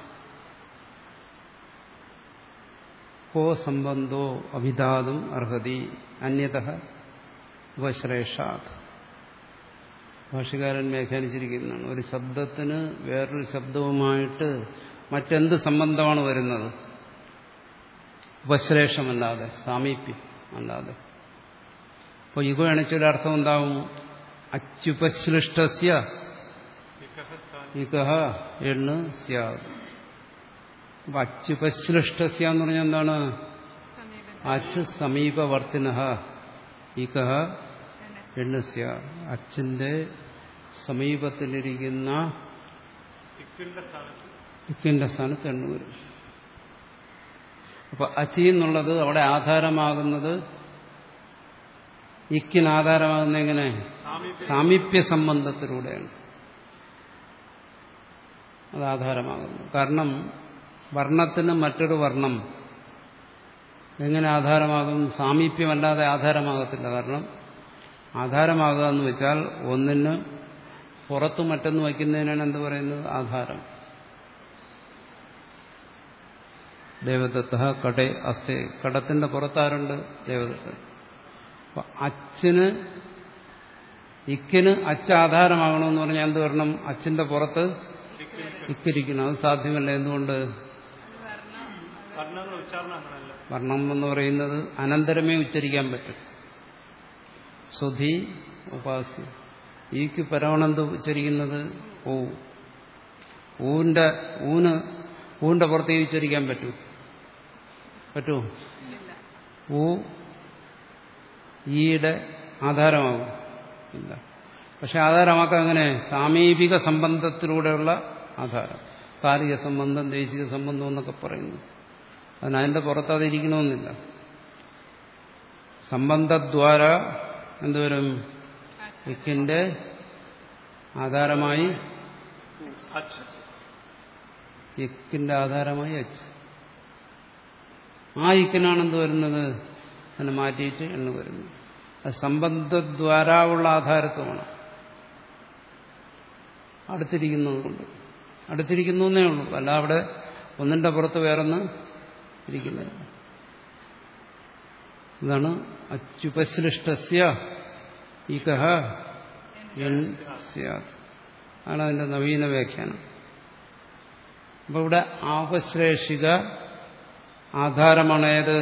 കോ സംബന്ധോ അഭിധാതും അർഹതി അന്യത ഉപശ്രേഷാത് ഭാഷകാരൻ വ്യാഖ്യാനിച്ചിരിക്കുന്നതാണ് ഒരു ശബ്ദത്തിന് വേറൊരു ശബ്ദവുമായിട്ട് മറ്റെന്ത് സംബന്ധമാണ് വരുന്നത് ഉപശ്ലേഷമല്ലാതെ സാമീപ്യം അല്ലാതെ അപ്പോൾ യുഗ എണിച്ചൊരു അർത്ഥം എന്താവും അച്യുപശ്ലിഷ്ടസ്യ ഇക്കഹ സ്ഥാനം ഇകഹ എണ്ണ് സ്യാത് അപ്പൊ അച്യുപശ്ലിഷ്ടസ്യ എന്ന് പറഞ്ഞാൽ എന്താണ് സമീപം അച്ച് സമീപവർത്തിന ഇകഹ എണ്ണ് സ്യ അച്ഛന്റെ സമീപത്തിലിരിക്കുന്ന ഇക്കിന്റെ സ്ഥാനത്ത് ഇക്കിന്റെ സ്ഥാനത്ത് എണ്ണു വരും അപ്പൊ അച്ചി എന്നുള്ളത് അവിടെ ആധാരമാകുന്നത് ഇക്കിന് ആധാരമാകുന്ന എങ്ങനെ സാമീപ്യം സാമീപ്യ സംബന്ധത്തിലൂടെയാണ് അത് ആധാരമാകുന്നു കാരണം വർണ്ണത്തിന് മറ്റൊരു വർണ്ണം എങ്ങനെ ആധാരമാകും സാമീപ്യമല്ലാതെ ആധാരമാകത്തില്ല കാരണം ആധാരമാകുക എന്ന് വെച്ചാൽ ഒന്നിന് പുറത്ത് മറ്റൊന്ന് വയ്ക്കുന്നതിനാണ് എന്ത് പറയുന്നത് ആധാരം ദേവദത്ത കടേ അസ്ഥി കടത്തിന്റെ പുറത്താരുണ്ട് ദേവദത്തൻ അപ്പൊ അച്ഛന് ഇക്കിന് അച്ഛ ആധാരമാകണമെന്ന് പറഞ്ഞാൽ എന്ത് വരണം അച്ഛന്റെ പുറത്ത് ഇക്കിരിക്കണം അത് സാധ്യമല്ല എന്തുകൊണ്ട് വർണ്ണങ്ങൾ ഉച്ചാരണം അങ്ങനെയല്ല വർണ്ണം എന്ന് പറയുന്നത് അനന്തരമേ ഉച്ചരിക്കാൻ പറ്റും സുധി ഉപാസ്യം ഈക്ക് പരവണെന്ത് ഉച്ചരിക്കുന്നത് ഊ ഊന്റെ ഊന് ഊന്റെ പുറത്തേക്ക് ഉച്ചരിക്കാൻ പറ്റൂ പറ്റൂ ഊ ഈയുടെ ആധാരമാകും ഇല്ല പക്ഷെ ആധാരമാക്കാൻ അങ്ങനെ സാമീപിക സംബന്ധത്തിലൂടെയുള്ള ആധാരം കാലിക സംബന്ധം ദേശിക സംബന്ധം എന്നൊക്കെ പറയുന്നു അതിന് അതിന്റെ പുറത്ത് അതിരിക്കണമെന്നില്ല സംബന്ധദ്വാര എന്തുവരും ഇക്കിന്റെ ആധാരമായി അച്ച് ഇക്കിന്റെ ആധാരമായി അച്ച് ആ ഇക്കിനാണ് എന്ത് വരുന്നത് അതിനെ മാറ്റിയിട്ട് എണ്ണ വരുന്നു അത് സംബന്ധദ്വാരാവുള്ള ആധാരത്വമാണ് അടുത്തിരിക്കുന്നത് കൊണ്ട് അടുത്തിരിക്കുന്നേ ഉള്ളൂ അല്ല അവിടെ ഒന്നിന്റെ പുറത്ത് വേറൊന്ന് ഇരിക്കുന്നില്ല ഇതാണ് അച്യുപശ്ലിഷ്ടസ്യ ഇകഹ എൻ സ്യാത് ആണ് അതിന്റെ നവീന വ്യാഖ്യാനം അപ്പൊ ഇവിടെ ആപശ്ലേഷിക ആധാരമാണ് ഏത്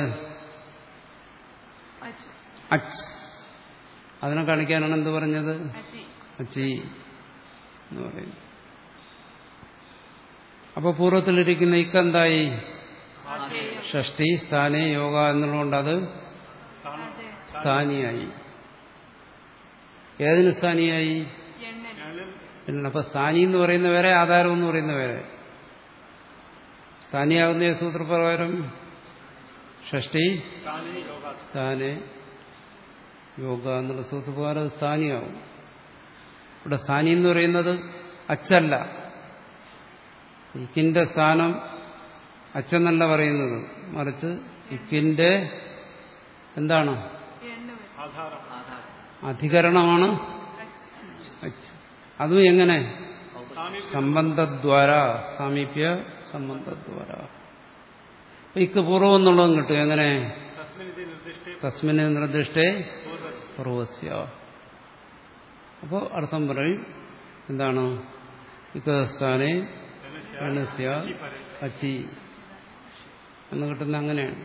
അച്ച് അച്ച് അതിനെ കാണിക്കാനാണ് എന്ത് പറഞ്ഞത് അച്ചി അച്ചി എന്ന് പറയുന്നു അപ്പോൾ പൂർവ്വത്തിലിരിക്കുന്ന ഇക്കെന്തായി ഷഷ്ടി സ്ഥാനെ യോഗ എന്നുള്ളതുകൊണ്ട് അത് അതെ സ്ഥാനിയായി ഏതിന് സ്ഥാനിയായി എണ്ണൻ ഞാനും പിന്നെ അപ്പൊ സ്ഥാനി എന്ന് പറയുന്ന വേറെ ആധാരം എന്ന് പറയുന്ന വേറെ സ്ഥാനിയാകുന്ന ഏത് സൂത്രപ്രകാരം ഷഷ്ടി താനേ യോഗ സ്ഥാനെ യോഗ എന്നുള്ള സൂത്രപ്രകാരം അത് സ്ഥാനിയാവും ഇവിടെ സ്ഥാനി എന്ന് പറയുന്നത് അച്ചല്ല ഇക്കിന്റെ സ്ഥാനം അച്ചെന്നല്ല പറയുന്നത് മറിച്ച് ഇക്കിന്റെ എന്താണ് എണ്ണ വരും ആധാരം ആധാരം അധികരണമാണ് അച്ച് അതും എങ്ങനെ സാമീപ്യം സംബന്ധദ്വാര സാമീപ്യ സംബന്ധദ്വാര അപ്പൊ ഇക്ക് പൂർവ്വം എന്നുള്ളതും കിട്ടും എങ്ങനെ തസ്മിനിതി നിർദ്ദിഷ്ടേ തസ്മിന് നിർദ്ദിഷ്ടേ പൂർവ്വ പൂർവസ്യ അപ്പോൾ അർത്ഥം പറയും എന്താണ് ഇക്കസ്ഥാനെ ഗണസ്യ അച്ചി എന്ന് കിട്ടുന്ന അങ്ങനെയാണ്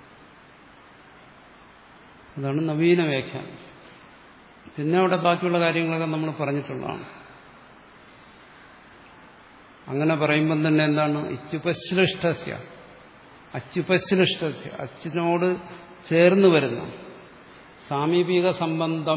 അതാണ് നവീന വ്യാഖ്യാനം പിന്നെ അവിടെ ബാക്കിയുള്ള കാര്യങ്ങളൊക്കെ നമ്മൾ പറഞ്ഞിട്ടുള്ളതാണ് അങ്ങനെ പറയുമ്പം തന്നെ എന്താണ് ഇച്ഛുപശ്ലിഷ്ടസ്യ അച്യുപശ്ലിഷ്ടസ്യ അച്ഛനോട് ചേർന്ന് വരുന്ന സാമീപിക സംബന്ധം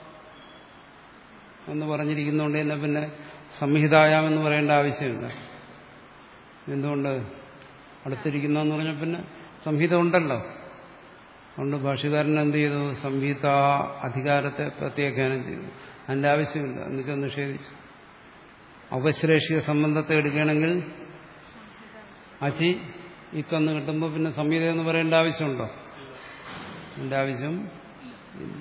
എന്ന് പറഞ്ഞിരിക്കുന്നതുകൊണ്ട് തന്നെ പിന്നെ സംഹിതായാം എന്ന് പറയേണ്ട ആവശ്യമില്ല എന്തുകൊണ്ട് അടുത്തിരിക്കുന്നതെന്ന് പറഞ്ഞാൽ പിന്നെ സംഹിത ഉണ്ടല്ലോ അതുകൊണ്ട് ഭാഷകാരൻ എന്ത് ചെയ്തു സംഹിത അധികാരത്തെ പ്രത്യാഖ്യാനം ചെയ്തു അതിന്റെ ആവശ്യമില്ല എന്നുവെച്ചാൽ നിഷേധിച്ചു ഔപശ്ലേഷിക സംബന്ധത്തെ എടുക്കുകയാണെങ്കിൽ അച്ചി ഇക്കെന്ന് കിട്ടുമ്പോൾ പിന്നെ സംഹിത എന്ന് പറയേണ്ട ആവശ്യമുണ്ടോ അതിന്റെ ആവശ്യം ഇല്ല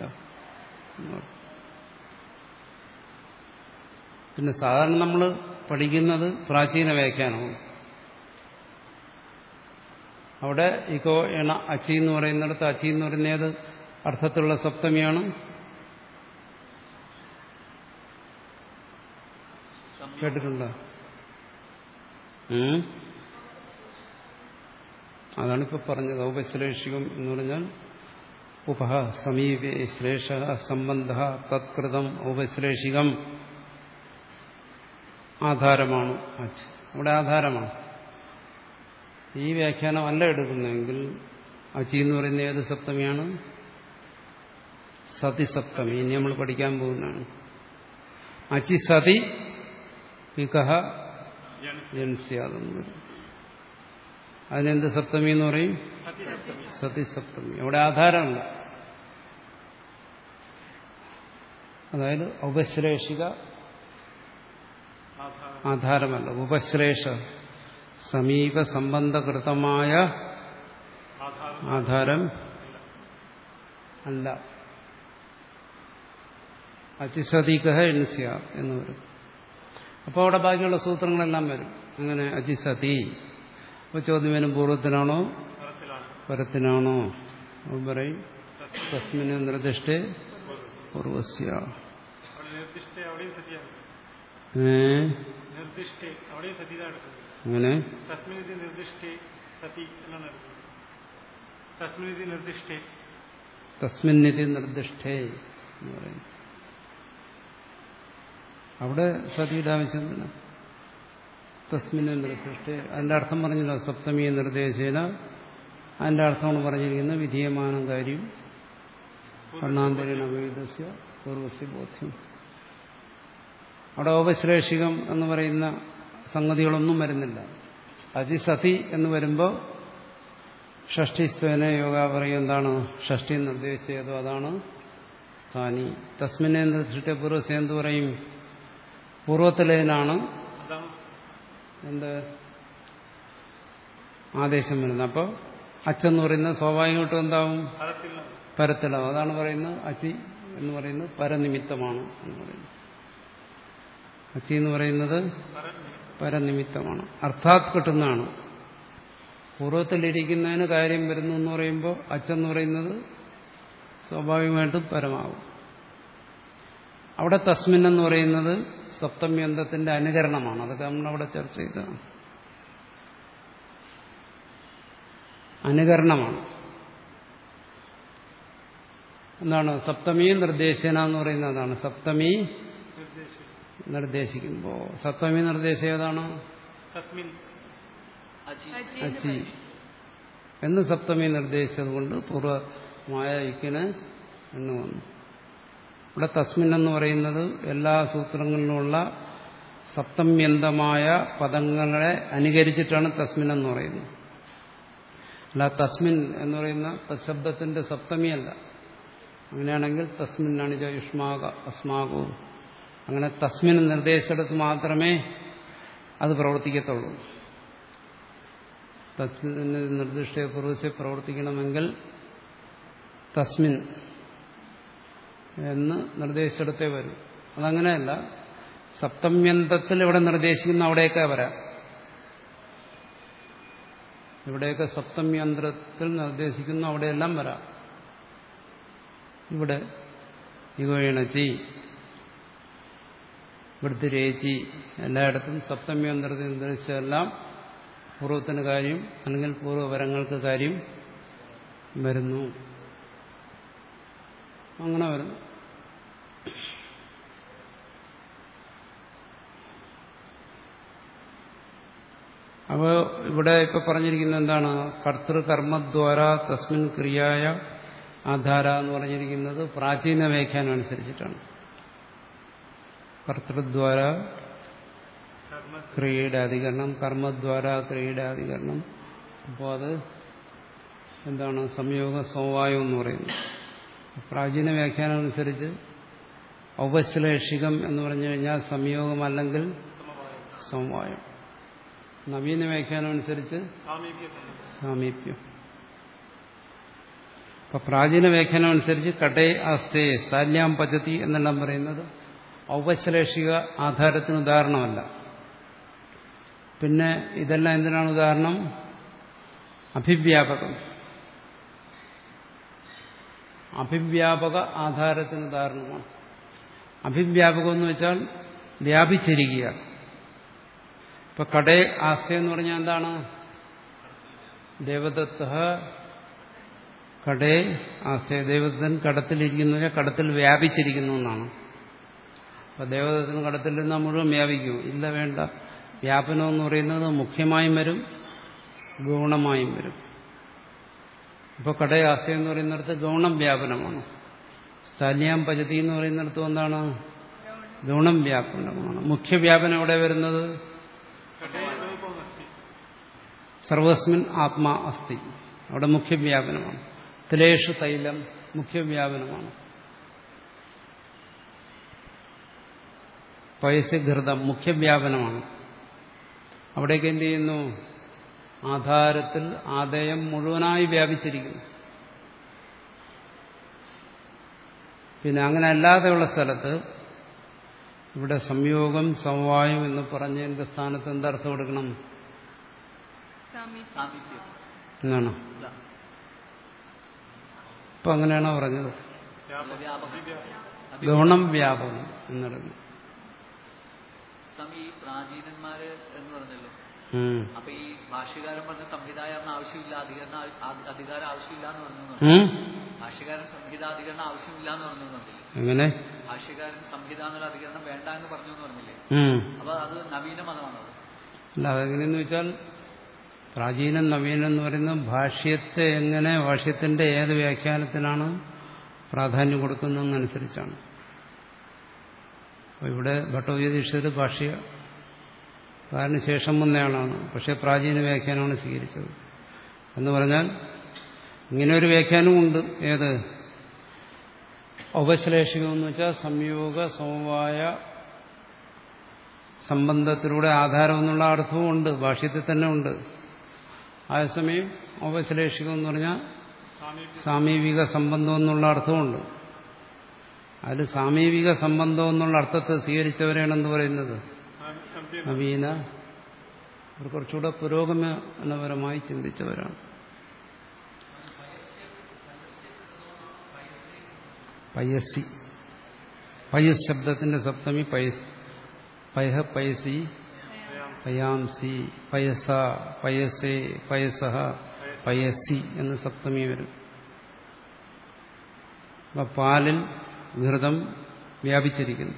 പിന്നെ സാധാരണ നമ്മൾ പഠിക്കുന്നത് പ്രാചീന വ്യാഖ്യാനമാണ് അവിടെ ഇക്കോ എണ അച്ചി എന്ന് പറയുന്നിടത്ത് അച്ചി എന്ന് പറയുന്ന ഏത് അർത്ഥത്തിലുള്ള സപ്തമിയാണ് കേട്ടിട്ടുണ്ടോ ഉം? അതാണിപ്പോ പറഞ്ഞത് ഔപശ്ലേഷികം എന്ന് പറഞ്ഞാൽ ഉപഹ സമീപേ ശ്ലേഷ സംബന്ധ തത്കൃതം ഔപശ്ലേഷികം ആധാരമാണ് അച്ച് അവിടെ ആധാരമാണ് ഈ വ്യാഖ്യാനം അല്ല എടുക്കുന്നതെങ്കിൽ അച്ചി എന്ന് പറയുന്ന ഏത് സപ്തമിയാണ് സതിസപ്തമി ഇനി നമ്മൾ പഠിക്കാൻ പോകുന്നതാണ് അച്ചി സതി വികഹ ജൻസ്യാതെന്ന് വരും അതിനെന്ത് സപ്തമി എന്ന് പറയും സതിസപ്തമി അവിടെ ആധാരമല്ല അതായത് ഔപശ്ലേഷിക ആധാരം ആധാരമല്ല ഉപശ്ലേഷ സമീപ സംബന്ധകൃതമായ ആധാരം ആധാരം അല്ല അചിസതിക എൻസ്യ എന്ന് വരും അപ്പോൾ അവിടെ ബാക്കിയുള്ള സൂത്രങ്ങളെല്ലാം വരും അങ്ങനെ അചിസതി അപ്പോൾ ചോദ്യം വരും പൂർവ്വത്തിനാണോ തരത്തിലാണ് പരത്തിനാണോ അപ്പം പറയും തസ്മിന് നിർദ്ദിഷ്ടേ പൂർവസ്യ അവിടെ നിർദ്ദിഷ്ട അവിടെയും സതിയാണ് ഏ നിർദ്ദിഷ്ടേ അവിടെയും സതിതാണ് എടുക്കുന്നത് അങ്ങനെ തസ്മിനിതി നിർദ്ദിഷ്ടേ സതി എന്നാണ് എടുക്കുന്നത് തസ്മിനിതി നിർദ്ദിഷ്ടേ തസ്മിന്നിതി നിർദ്ദിഷ്ടേ എന്ന് പറയും അവിടെ സതിയുടെ ആവശ്യമില്ല തസ്മിന് നിർദ്ദിഷ്ടേ അതിന്റെ അർത്ഥം പറഞ്ഞല്ലോ സപ്തമി നിർദ്ദേശേന അതിന്റെ അർത്ഥമാണ് പറഞ്ഞിരിക്കുന്നത് വിധീയമാനം കാര്യം കർണാന്തരീണ വേദസ്യ പൂർവസ്യ ബോധ്യം അവിടെ ഔപശ്ലേഷികം എന്ന് പറയുന്ന സംഗതികളൊന്നും വരുന്നില്ല അതിസതി എന്ന് വരുമ്പോൾ ഷഷ്ടിസ്ത്വന യോഗ പറയും എന്താണ് ഷഷ്ടി നിർദ്ദേശിച്ചതോ അതാണ് സ്ഥാനി തസ്മിനെ നിർദ്ദിഷ്ട പൂർവ്വസ്യ എന്ത് പറയും പൂർവ്വത്തിലേതിനാണ് അതാണ് എന്ത് ആദേശം വരുന്നത് അപ്പോൾ അച്ചെന്ന് പറയുന്നത് സ്വാഭാവികമായിട്ടും എന്താവും തരത്തിലാണ് പരത്തിലാവും അതാണ് പറയുന്നത് അച്ചി എന്ന് പറയുന്നത് പരനിമിത്തമാണ് എന്ന് പറയുന്നത് അച്ചി എന്ന് പറയുന്നത് പറഞ്ഞു പരനിമിത്തമാണ് അർത്ഥാത് കിട്ടുന്നതാണ് പൂർവ്വത്തിലിരിക്കുന്നതിന് കാര്യം വരുന്നു എന്ന് പറയുമ്പോൾ അച്ചെന്ന് പറയുന്നത് സ്വാഭാവികമായിട്ടും പരമാവും അവിടെ തസ്മിൻ എന്ന് പറയുന്നത് സപ്തമ്യന്തത്തിന്റെ അനുകരണമാണ് അതൊക്കെ നമ്മളവിടെ ചർച്ച ചെയ്തതാണ് അനുകരണമാണ് എന്താണ് സപ്തമി നിർദ്ദേശന എന്ന് പറയുന്നത് അതാണ് സപ്തമി നിർദ്ദേശിച്ചു നിർദ്ദേശിക്കുമ്പോൾ സപ്തമി നിർദ്ദേശം ഏതാണ് തസ്മിൻ അജി അജി എന്ന് അച്ചി പറയും. എന്ന് സപ്തമി നിർദ്ദേശിച്ചതുകൊണ്ട് പൂർവമായ ഇക്കിന് എന്ന് വന്നു ഇവിടെ തസ്മിൻ എന്ന് പറയുന്നത് എല്ലാ സൂത്രങ്ങളിലുമുള്ള സപ്തമ്യന്തമായ പദങ്ങളെ അനുകരിച്ചിട്ടാണ് തസ്മിൻ എന്ന് പറയുന്നത് അല്ല തസ്മിൻ എന്ന് പറയുന്ന തശബ്ദത്തിന്റെ സപ്തമിയല്ല അങ്ങനെയാണെങ്കിൽ തസ്മിൻ അണിജ യുഷ്മാക അസ്മാകവും അങ്ങനെ തസ്മിൻ നിർദ്ദേശിച്ചിടത്ത് മാത്രമേ അത് പ്രവർത്തിക്കത്തുള്ളൂ തസ്മിന് നിർദ്ദിഷ്ട പൂർവ്വസ്യ പ്രവർത്തിക്കണമെങ്കിൽ തസ്മിൻ എന്ന് നിർദ്ദേശിച്ചിടത്തേ വരും അതങ്ങനെയല്ല സപ്തമ്യന്തത്തിൽ ഇവിടെ നിർദ്ദേശിക്കുന്ന അവിടെയൊക്കെ വരാം ഇവിടെയൊക്കെ സപ്തമ്യന്ത്രത്തിൽ നിർദ്ദേശിക്കുന്നു അവിടെയെല്ലാം വരാം ഇവിടെ ഇഗോയണച്ചി ഇവിടുത്തെ രേച്ചി എല്ലായിടത്തും സപ്തമ്യന്ത്രത്തിൽ നിർദ്ദേശിച്ചതെല്ലാം പൂർവ്വത്തിന് കാര്യം അല്ലെങ്കിൽ പൂർവ്വപരങ്ങൾക്ക് കാര്യം വരുന്നു അങ്ങനെ വരുന്നു അപ്പോൾ ഇവിടെ ഇപ്പൊ പറഞ്ഞിരിക്കുന്നത് എന്താണ് കർത്തൃകർമ്മദ്വാര തസ്മിൻ ക്രിയായ ആധാര എന്ന് പറഞ്ഞിരിക്കുന്നത് പ്രാചീന വ്യാഖ്യാനം അനുസരിച്ചിട്ടാണ് കർത്തൃദ്വാര കർമ്മ ക്രിയയുടെ അധികരണം കർമ്മദ്വാര ക്രിയയുടെ അധികരണം അപ്പോൾ അത് എന്താണ് സംയോഗ സമവായം എന്ന് പറയുന്നത് പ്രാചീന വ്യാഖ്യാനം അനുസരിച്ച് ഔപശ്ലേഷികം എന്ന് പറഞ്ഞു കഴിഞ്ഞാൽ സംയോഗമല്ലെങ്കിൽ സമവായം നവീന വ്യാഖ്യാനം അനുസരിച്ച് സാമീപ്യ സംബന്ധം സാമീപ്യം അപ്പൊ പ്രാചീന വ്യാഖ്യാനം അനുസരിച്ച് കടേ ആസ്തേ സാല്യാം പദ്ധതി എന്നെല്ലാം പറയുന്നത് ഔപശ്ലേഷിക ആധാരത്തിന് ഉദാഹരണമല്ല പിന്നെ ഇതെല്ലാം എന്തിനാണ് ഉദാഹരണം അഭിവ്യാപകം അഭിവ്യാപക ആധാരത്തിന് ഉദാഹരണമാണ് അഭിവ്യാപകം എന്ന് വെച്ചാൽ വ്യാപിച്ചിരിക്കുക ഇപ്പൊ കടേ ആസ്തേ എന്ന് പറഞ്ഞാൽ എന്താണ് ദേവദത്ത കടേ ആസ്തേ ദേവദത്തൻ കടത്തിലിരിക്കുന്നു വെച്ചാൽ കടത്തിൽ വ്യാപിച്ചിരിക്കുന്നു എന്നാണ് അപ്പൊ ദേവദത്തിന് കടത്തിൽ നിന്നാൽ മുഴുവൻ വ്യാപിക്കും ഇല്ല വേണ്ട വ്യാപനം എന്ന് പറയുന്നത് മുഖ്യമായും വരും ഗൗണമായും വരും ഇപ്പൊ കടേ ആസ്തേ എന്ന് പറയുന്നിടത്ത് ഗൗണം വ്യാപനമാണ് സ്ഥലിയാം പചതി എന്ന് പറയുന്നിടത്ത് എന്താണ് ഗുണം വ്യാപനമാണ് മുഖ്യവ്യാപനം എവിടെ വരുന്നത് കടേ രൂപമസ്തി സർവസ്മിൻ ആത്മാ അസ്തി അവിടെ മുഖ്യവ്യാപനമാണ് തിലേഷു തൈലം മുഖ്യവ്യാപനമാണ് പയസ്യഘൃതം മുഖ്യവ്യാപനമാണ് അവിടേക്ക് എന്ത് ചെയ്യുന്നു ആധാരത്തിൽ ആദയം മുഴുവനായി വ്യാപിച്ചിരിക്കുന്നു പിന്നെ അങ്ങനെ അല്ലാതെയുള്ള സ്ഥലത്ത് ഇവിടെ സംയോഗം സമവായം എന്ന് പറഞ്ഞതിന്റെ സ്ഥാനത്ത് എന്തർത്ഥം കൊടുക്കണം സാമീപ്യം സാമീപ്യം എന്നാണ് ഇല്ല. ഇപ്പൊ അങ്ങനെയാണോ പറഞ്ഞത് വ്യാപകം. അഭി- ഗുണം വ്യാപകം എന്നെടുക്കണം സ്വാമി ഈ പ്രാചീനന്മാര് എന്ന് പറഞ്ഞല്ലോ ഉം. അപ്പൊ ഈ ഭാഷ്യകാരൻ പറഞ്ഞ സംഹിതായറിന് ആവശ്യമില്ല അധികരണ ആ- അധികാരം ആവശ്യമില്ല എന്ന് പറഞ്ഞു ഉം? ഭാഷ്യകാരൻ സംഹിതാധികരണം ആവശ്യമില്ല എന്ന് പറഞ്ഞു എന്ന് പറഞ്ഞില്ലേ എങ്ങനെ ഭാഷ്യകാരൻ സംഹിത എന്നുള്ള അധികരണം വേണ്ട എന്ന് പറഞ്ഞു എന്ന് പറഞ്ഞില്ലേ ഉം. അപ്പൊ അത് നവീന മതമാണത് അല്ല അതെങ്ങനെയെന്ന് വെച്ചാൽ പ്രാചീനം നവീനം എന്ന് പറയുന്നത് ഭാഷ്യത്തെ എങ്ങനെ ഭാഷ്യത്തിന്റെ ഏത് വ്യാഖ്യാനത്തിനാണ് പ്രാധാന്യം കൊടുക്കുന്നതെന്നനുസരിച്ചാണ് അപ്പോൾ ഇവിടെ ഭട്ടോജീതീക്ഷിതർ ഭാഷ്യ കാരണം ശേഷം വന്നയാളാണ് പക്ഷേ പ്രാചീന വ്യാഖ്യാനമാണ് സ്വീകരിച്ചത് എന്ന് പറഞ്ഞാൽ ഇങ്ങനെ ഒരു വ്യാഖ്യാനമുണ്ട് ഏത് ഔപശ്ലേഷികം എന്ന് വെച്ചാൽ സംയോഗ സമവായ സംബന്ധത്തിലൂടെ ആധാരം എന്നുള്ള അർത്ഥവും ഉണ്ട് ഭാഷ്യത്തിൽ തന്നെ ഉണ്ട് അതേസമയം ഔപശ്ലേഷികം എന്ന് പറഞ്ഞാൽ സാമീപ്യ സാമീപിക സംബന്ധം എന്നുള്ള അർത്ഥമുണ്ട് അതിൽ സാമീപിക സംബന്ധം എന്നുള്ള അർത്ഥത്തെ സ്വീകരിച്ചവരെയാണ് എന്ത് പറയുന്നത് സംപ്യം നവീന അവർ കുറച്ചുകൂടെ പുരോഗമനപരമായി ചിന്തിച്ചവരാണ് പയസി പയസ് ശബ്ദത്തിന്റെ സപ്തമി പയസ് പയഹ പയസി പയാംസി പയസ പയസേ പയസഹ പയസി എന്ന് സപ്തമി വരും അപ്പൊ പാലിൽ ഘൃതം വ്യാപിച്ചിരിക്കുന്നു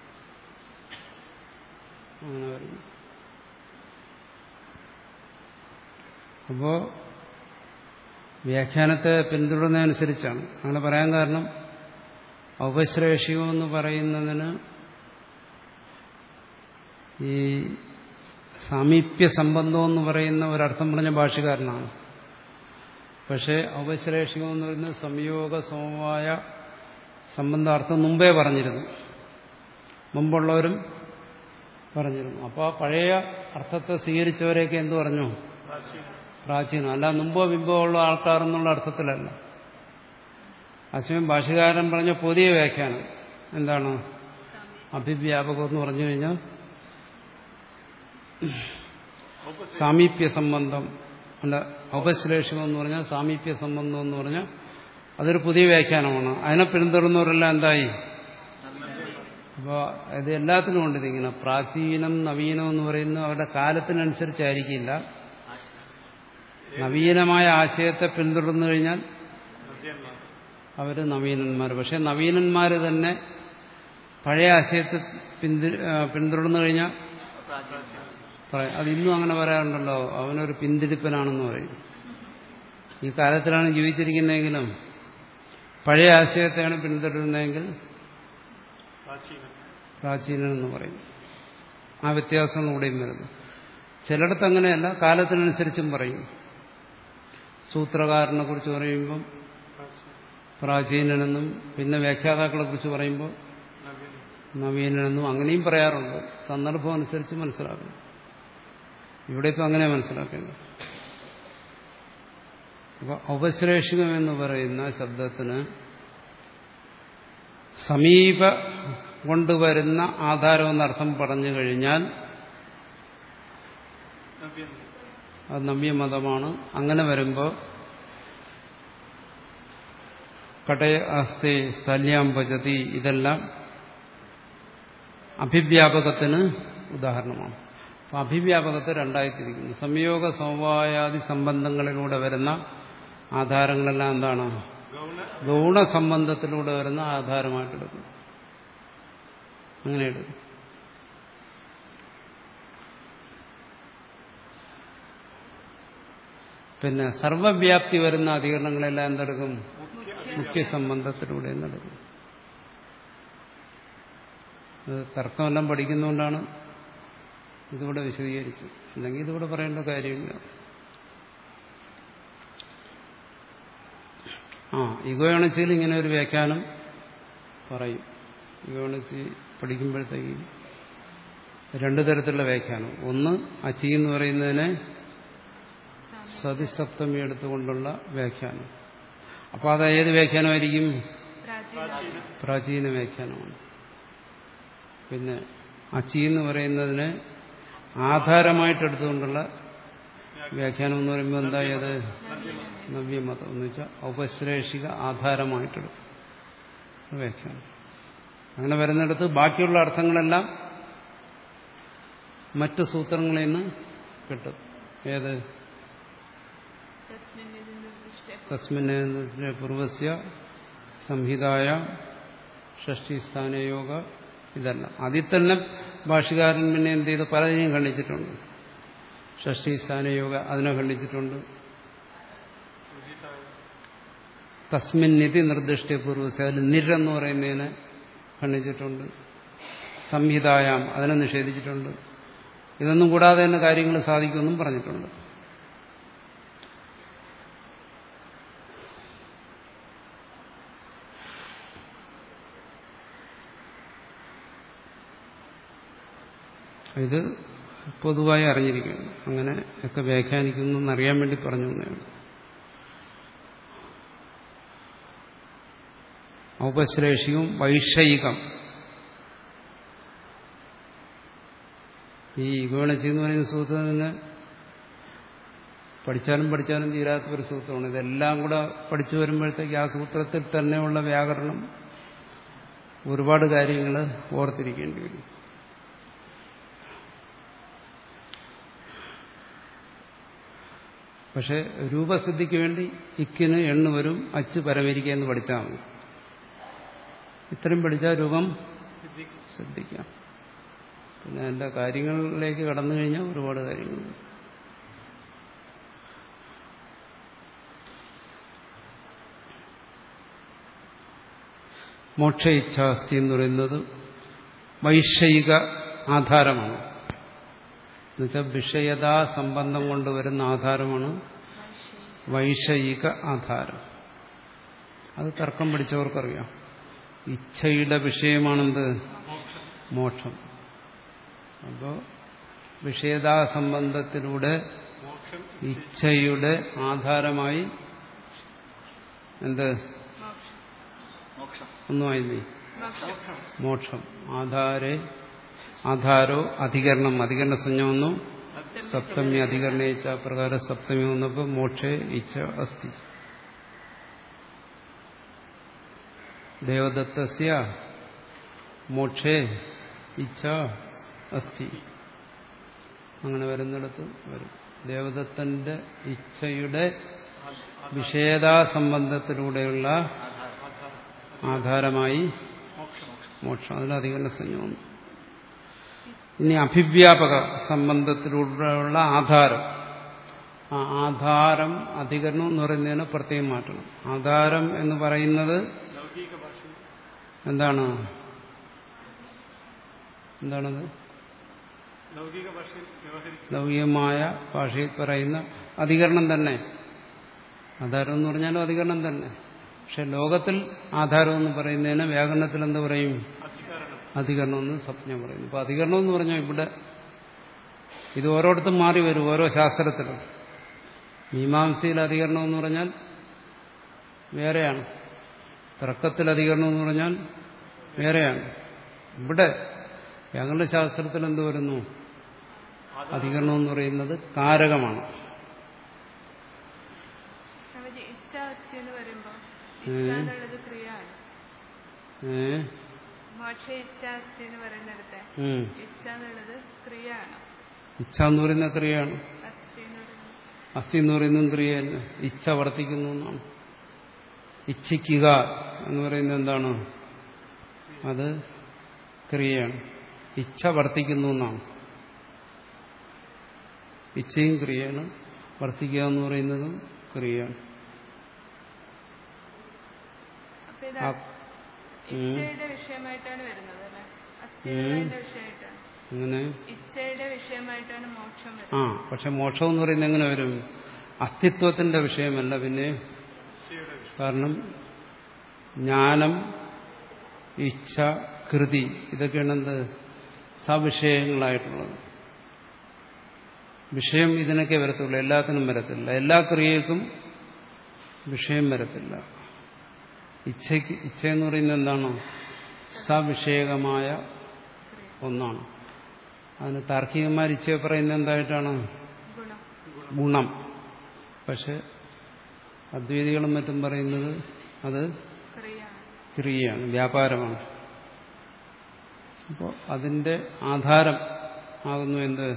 അങ്ങനെ വരുന്നു അപ്പോ വ്യാഖ്യാനത്തെ പിന്തുടരുന്നതനുസരിച്ചാണ് അങ്ങനെ പറയാൻ കാരണം ഔപശ്രേഷികം എന്ന് പറയുന്നതിന് ഈ സാമീപ്യ സംബന്ധം എന്ന് പറയുന്ന ഒരർത്ഥം പറഞ്ഞ ഭാഷകാരനാണ് പക്ഷേ ഔപശ്രേഷികം എന്ന് പറയുന്നത് സംയോഗ സമവായ സംബന്ധാർത്ഥം മുമ്പേ പറഞ്ഞിരുന്നു മുമ്പുള്ളവരും പറഞ്ഞിരുന്നു അപ്പോൾ ആ പഴയ അർത്ഥത്തെ സ്വീകരിച്ചവരെയൊക്കെ എന്തു പറഞ്ഞു പ്രാചീനം അല്ല മുമ്പോ ബിംബോ ഉള്ള ആൾക്കാർ എന്നുള്ള അർത്ഥത്തിലല്ല അശ്വം ഭാഷകാരൻ പറഞ്ഞ പുതിയ വ്യാഖ്യാനം എന്താണ് അഭിവ്യാപകം എന്ന് പറഞ്ഞു കഴിഞ്ഞാൽ സാമീപ്യ സംബന്ധം അല്ല ഔപശ്ലേഷം എന്ന് പറഞ്ഞാൽ സാമീപ്യ സംബന്ധം എന്ന് പറഞ്ഞാൽ അതൊരു പുതിയ വ്യാഖ്യാനമാണ് അതിനെ പിന്തുടർന്നവരെല്ലാം എന്തായി അപ്പോൾ ഇത് എല്ലാത്തിനും ഉണ്ട് ഇതിങ്ങനെ പ്രാചീനം നവീനം എന്ന് പറയുന്നത് അവരുടെ കാലത്തിനനുസരിച്ചായിരിക്കില്ല നവീനമായ ആശയത്തെ പിന്തുടർന്നു കഴിഞ്ഞാൽ അവർ നവീനന്മാർ പക്ഷെ നവീനന്മാർ തന്നെ പഴയ ആശയത്തെ പിന്തി- ആ, പിന്തുടർന്നു കഴിഞ്ഞാൽ പറയും അത് ഇന്നും അങ്ങനെ പറയാറുണ്ടല്ലോ അവനൊരു പിന്തിരിപ്പനാണെന്ന് പറയും ഈ കാലത്തിലാണ് ജീവിച്ചിരിക്കുന്നതെങ്കിലും പഴയ ആശയത്തെയാണ് പിന്തുടരുന്നതെങ്കിൽ പ്രാചീനൻ എന്ന് പറയും ആ വ്യത്യാസങ്ങൾ കൂടെയും വരുന്നു ചിലയിടത്ത് അങ്ങനെയല്ല കാലത്തിനനുസരിച്ചും പറയും സൂത്രകാരനെ കുറിച്ച് പറയുമ്പം പ്രാചീനനെന്നും പിന്നെ വ്യാഖ്യാതാക്കളെ കുറിച്ച് പറയുമ്പോൾ നവീനനെന്നും അങ്ങനെയും പറയാറുണ്ട് സന്ദർഭം അനുസരിച്ച് മനസ്സിലാക്കണം ഇവിടെ ഇപ്പം അങ്ങനെ മനസ്സിലാക്കേണ്ടത് അപ്പോൾ ഔപശ്ലേഷികം എന്ന് പറയുന്ന ശബ്ദത്തിന് സമീപ കൊണ്ടുവരുന്ന ആധാരം എന്നർത്ഥം പറഞ്ഞു കഴിഞ്ഞാൽ അത് നവ്യമതമാണ് അങ്ങനെ വരുമ്പോൾ കടയ അസ്തി സ്ഥല്യാം ഭജതി ഇതെല്ലാം അഭിവ്യാപകത്തിന് ഉദാഹരണമാണ് അപ്പം അഭിവ്യാപകത്തെ രണ്ടായി തിരിക്കുന്നു സംയോഗ സമവായാദി സംബന്ധങ്ങളിലൂടെ വരുന്ന ആധാരങ്ങളെല്ലാം എന്താണ് ഗൗണസംബന്ധത്തിലൂടെ വരുന്ന ആധാരമായിട്ട് എടുക്കും അങ്ങനെ എടുക്കും പിന്നെ സർവവ്യാപ്തി വരുന്ന അധികരണങ്ങളെല്ലാം എന്തെടുക്കും മുഖ്യ സംബന്ധത്തിലൂടെ എന്നെടുക്കും അത് തർക്കമെല്ലാം പഠിക്കുന്നതുകൊണ്ടാണ് ഇതിവിടെ വിശദീകരിച്ചത് അല്ലെങ്കിൽ ഇതിവിടെ പറയേണ്ട കാര്യമില്ല ആ ഇഗോയണച്ചിൽ ഇങ്ങനെ ഒരു വ്യാഖ്യാനം പറയും ഇഗോയണച്ചി പഠിക്കുമ്പോഴത്തേക്ക് രണ്ടു തരത്തിലുള്ള വ്യാഖ്യാനം ഒന്ന് അച്ചി എന്ന് പറയുന്നതിനെ സതിസപ്തമി എടുത്തുകൊണ്ടുള്ള വ്യാഖ്യാനം അപ്പോൾ അത് ഏത് വ്യാഖ്യാനമായിരിക്കും പ്രാചീന പ്രാചീന വ്യാഖ്യാനമാണ് പിന്നെ അച്ചി എന്ന് പറയുന്നതിനെ ആധാരമായിട്ടെടുത്തുകൊണ്ടുള്ള വ്യാഖ്യാനം എന്ന് പറയുമ്പോൾ എന്തായത് നവ്യമതം എന്ന് വെച്ചാൽ ഔപശ്ലേഷിക ആധാരമായിട്ടെടുക്കും വ്യാഖ്യാനം അങ്ങനെ വരുന്നിടത്ത് ബാക്കിയുള്ള അർത്ഥങ്ങളെല്ലാം മറ്റ് സൂത്രങ്ങളിൽ നിന്ന് കിട്ടും ഏത് തസ്മിൻ ഇത് നിർദ്ദിഷ്ട തസ്മിൻ പൂർവസ്യ സംഹിതായ ഷഷ്ടിസ്ഥാനയോഗ ഇതല്ല അതിൽ തന്നെ ഭാഷകാരൻ പിന്നെ എന്ത് ചെയ്ത് പലതിനെയും ഖണ്ഡിച്ചിട്ടുണ്ട് ഷഷ്ടിസ്ഥാനയോഗ അതിനെ ഖണ്ഡിച്ചിട്ടുണ്ട് തസ്മിൻ നിധി നിർദ്ദിഷ്ട പൂർവസ്യ അതിൽ നിരെന്ന് പറയുന്നതിനെ ഖണ്ഡിച്ചിട്ടുണ്ട് സംഹിതായാം അതിനെ നിഷേധിച്ചിട്ടുണ്ട് ഇതൊന്നും കൂടാതെ തന്നെ കാര്യങ്ങൾ സാധിക്കുമെന്നും പറഞ്ഞിട്ടുണ്ട് ഇത് പൊതുവായി അറിഞ്ഞിരിക്കുന്നു അങ്ങനെ ഒക്കെ വ്യാഖ്യാനിക്കുന്നു എന്നറിയാൻ വേണ്ടി പറഞ്ഞു തന്നെയാണ് ഔപശ്ലേഷികവും വൈഷയികം ഈ ഗോണച്ചി എന്ന് പറയുന്ന സൂത്രത്തിന് പഠിച്ചാലും പഠിച്ചാലും തീരാത്ത ഒരു സൂത്രമാണ് ഇതെല്ലാം കൂടെ പഠിച്ചു വരുമ്പോഴത്തേക്ക് ആ സൂത്രത്തിൽ തന്നെയുള്ള വ്യാകരണം ഒരുപാട് കാര്യങ്ങൾ ഓർത്തിരിക്കേണ്ടി വരും പക്ഷെ രൂപസിദ്ധിക്ക് വേണ്ടി ഇക്കിന് എണ്ണു വരും അച്ച് പരമരിക്കുക എന്ന് പഠിച്ചാൽ മതി ഇത്രയും പഠിച്ചാൽ രൂപം ശ്രദ്ധിക്കാം പിന്നെ അതിൻ്റെ കാര്യങ്ങളിലേക്ക് കടന്നു കഴിഞ്ഞാൽ ഒരുപാട് കാര്യങ്ങളുണ്ട് മോക്ഷ ഇച്ഛാസ്തി എന്ന് പറയുന്നത് വൈഷയിക ആധാരമാണ് എന്നുവെച്ചാൽ വിഷയതാ സംബന്ധം കൊണ്ട് വരുന്ന ആധാരമാണ് വൈഷയിക ആധാരം അത് തർക്കം പഠിച്ചവർക്കറിയാം ഇച്ഛയുടെ വിഷയമാണെന്ത് മോക്ഷം അപ്പോൾ വിഷയതാ സംബന്ധത്തിലൂടെ മോക്ഷം ഇച്ഛയുടെ ആധാരമായി എന്ത് മോക്ഷം മോക്ഷം ഒന്നുമായില്ലേ മോക്ഷം മോക്ഷം ആധാരെ ആധാരോ അധികരണം അധികരണ സംജ്ഞ വന്നു സപ്തമി അധികരണയിച്ച പ്രകാരം സപ്തമി വന്നപ്പോൾ മോക്ഷേ ഇച്ഛ അസ്തി ദേവദത്തസ്യ മോക്ഷേ ഇച്ഛ അസ്തി അങ്ങനെ വരുന്നിടത്ത് വരും ദേവദത്തന്റെ ഇച്ഛയുടെ വിഷയതാ സംബന്ധത്തിലൂടെയുള്ള ആധാരമായി മോക്ഷം അതിലധികരണ സംജ്ഞ വന്നു ഇനി അഭിവ്യാപക സംബന്ധത്തിലൂടെയുള്ള ആധാരം ആ ആധാരം അധികരണം എന്ന് പറയുന്നതിന് പ്രത്യേകം മാറ്റണം ആധാരം എന്ന് പറയുന്നത് ലൗകിക ഭാഷയിൽ എന്താണ് എന്താണത് ലൗകിക ഭാഷയിൽ വ്യവഹരിക്കും ലൗകികമായ ഭാഷയിൽ പറയുന്ന അധികരണം തന്നെ ആധാരം എന്ന് പറഞ്ഞാലും അധികരണം തന്നെ പക്ഷെ ലോകത്തിൽ ആധാരം എന്ന് പറയുന്നതിന് വ്യാകരണത്തിൽ എന്ത് പറയും അധികാരണം അധികരണം എന്ന് സംജ്ഞ പറയുന്നു അപ്പൊ അധികരണം എന്ന് പറഞ്ഞാൽ ഇവിടെ ഇത് ഓരോരുത്തും മാറി വരും ഓരോ ശാസ്ത്രത്തിലും മീമാംസയിൽ അധികരണം എന്ന് പറഞ്ഞാൽ വേറെയാണ് തർക്കത്തിൽ അധികരണം എന്ന് പറഞ്ഞാൽ വേറെയാണ് ഇവിടെ വ്യാകരണ ശാസ്ത്രത്തിൽ എന്ത് വരുന്നു അധികരണം എന്ന് പറയുന്നത് കാരകമാണ് സ്വാമിജി ഇച്ഛ അസ്ഥി എന്ന് പറയുമ്പോ ഇച്ഛ എന്നുള്ളത് ക്രിയയാണ് ഏ മോക്ഷ ഇച്ഛ അസ്ഥി എന്ന് പറയുന്നിടത്തെ ഉം. ഇച്ഛ എന്നുള്ളത് ക്രിയയാണ് ഇച്ഛ എന്ന് പറയുന്ന ക്രിയയാണ് അസ്ഥി എന്ന് പറയുന്നത് അസ്ഥി എന്ന് പറയുന്നതും ക്രിയ തന്നെ ഇച്ഛ വർത്തിക്കുന്നു എന്നാണ് ഇച്ഛിക്കുക എന്ന് പറയുന്നത് എന്താണ് അത് ക്രിയയാണ് ഇച്ഛ വർത്തിക്കുന്നു എന്നാണ് ഇച്ഛയും ക്രിയയാണ് വർത്തിക്കുക എന്ന് പറയുന്നതും ക്രിയയാണ് അപ്പൊ ഇത് ആ, ഉം. ഇച്ഛയുടെ വിഷയമായിട്ടാണ് വരുന്നത് അല്ലെ അസ്ഥി എന്നുള്ളതിന്റെ വിഷയമായിട്ടാണ് അങ്ങനെ ഇച്ഛയുടെ വിഷയമായിട്ടാണ് മോക്ഷം ആ വരുന്നത് പക്ഷെ മോക്ഷം എന്ന് പറയുന്നത് എങ്ങനെ വരും അസ്തിത്വത്തിന്റെ വിഷയമല്ല പിന്നെ കാരണം ജ്ഞാനം ഇച്ഛ കൃതി ഇതൊക്കെയാണ് എന്ത് സവിഷയങ്ങളായിട്ടുള്ളത് വിഷയം ഇതിനൊക്കെ വരത്തുള്ളൂ എല്ലാത്തിനും വരത്തില്ല എല്ലാ ക്രിയക്കും വിഷയം വരത്തില്ല ഇച്ഛയ്ക്ക് ഇച്ഛ എന്ന് പറയുന്നത് എന്താണ് സവിഷയകമായ ഒന്നാണ് അതിന് താർക്കികന്മാർ ഇച്ഛയെ പറയുന്നത് എന്തായിട്ടാണ് ഗുണം ഗുണം പക്ഷെ അദ്വൈതികളും മറ്റും പറയുന്നത് അത് ക്രിയയാണ് ക്രിയയാണ് വ്യാപാരമാണ് അപ്പോൾ അതിന്റെ ആധാരം ആകുന്നു എന്ത്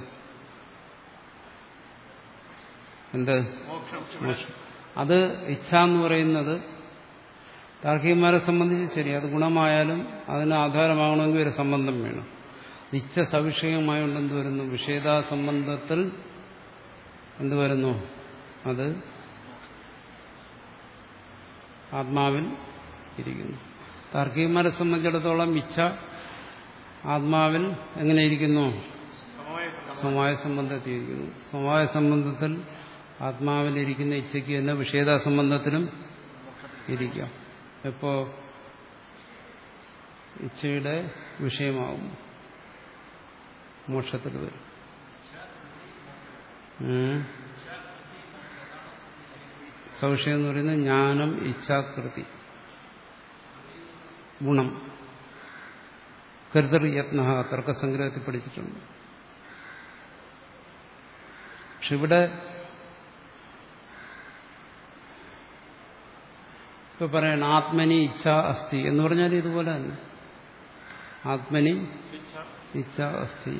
എന്ത് മോക്ഷം അത് ഇച്ഛ എന്ന് പറയുന്നത് താർക്കികന്മാരെ സംബന്ധിച്ച് ശരി അത് ഗുണമായാലും അതിന് ആധാരമാകണമെങ്കിൽ ഒരു സംബന്ധം വേണം ഇച്ഛ സവിഷയമായോണ്ട് എന്ത് വരുന്നു വിഷേദാ സംബന്ധത്തിൽ എന്ത് വരുന്നു അത് ആത്മാവിൽ ഇരിക്കുന്നു താർക്കികന്മാരെ സംബന്ധിച്ചിടത്തോളം ഇച്ഛ ആത്മാവിൽ എങ്ങനെ ഇരിക്കുന്നു സമവായ സമവായ സംബന്ധത്തിൽ ഇരിക്കുന്നു സമവായ സംബന്ധത്തിൽ ആത്മാവിലിരിക്കുന്ന ഇച്ഛയ്ക്ക് തന്നെ വിഷേദ സംബന്ധത്തിലും ഇരിക്കാം എപ്പോ ഇച്ഛയുടെ വിഷയമാവും മോക്ഷത്തിൽ വരും ഉം. സവിഷയം എന്ന് പറയുന്നത് ജ്ഞാനം ഇച്ഛാകൃതി ഗുണം കരുതർ യത്ന തർക്കസംഗ്രഹത്തിൽ പഠിച്ചിട്ടുണ്ട് പക്ഷെ ഇവിടെ ഇപ്പൊ പറയണം ആത്മനി ഇച്ഛ അസ്ഥി എന്ന് പറഞ്ഞാൽ ഇതുപോലെ തന്നെ ആത്മനി ഇച്ഛ അസ്ഥി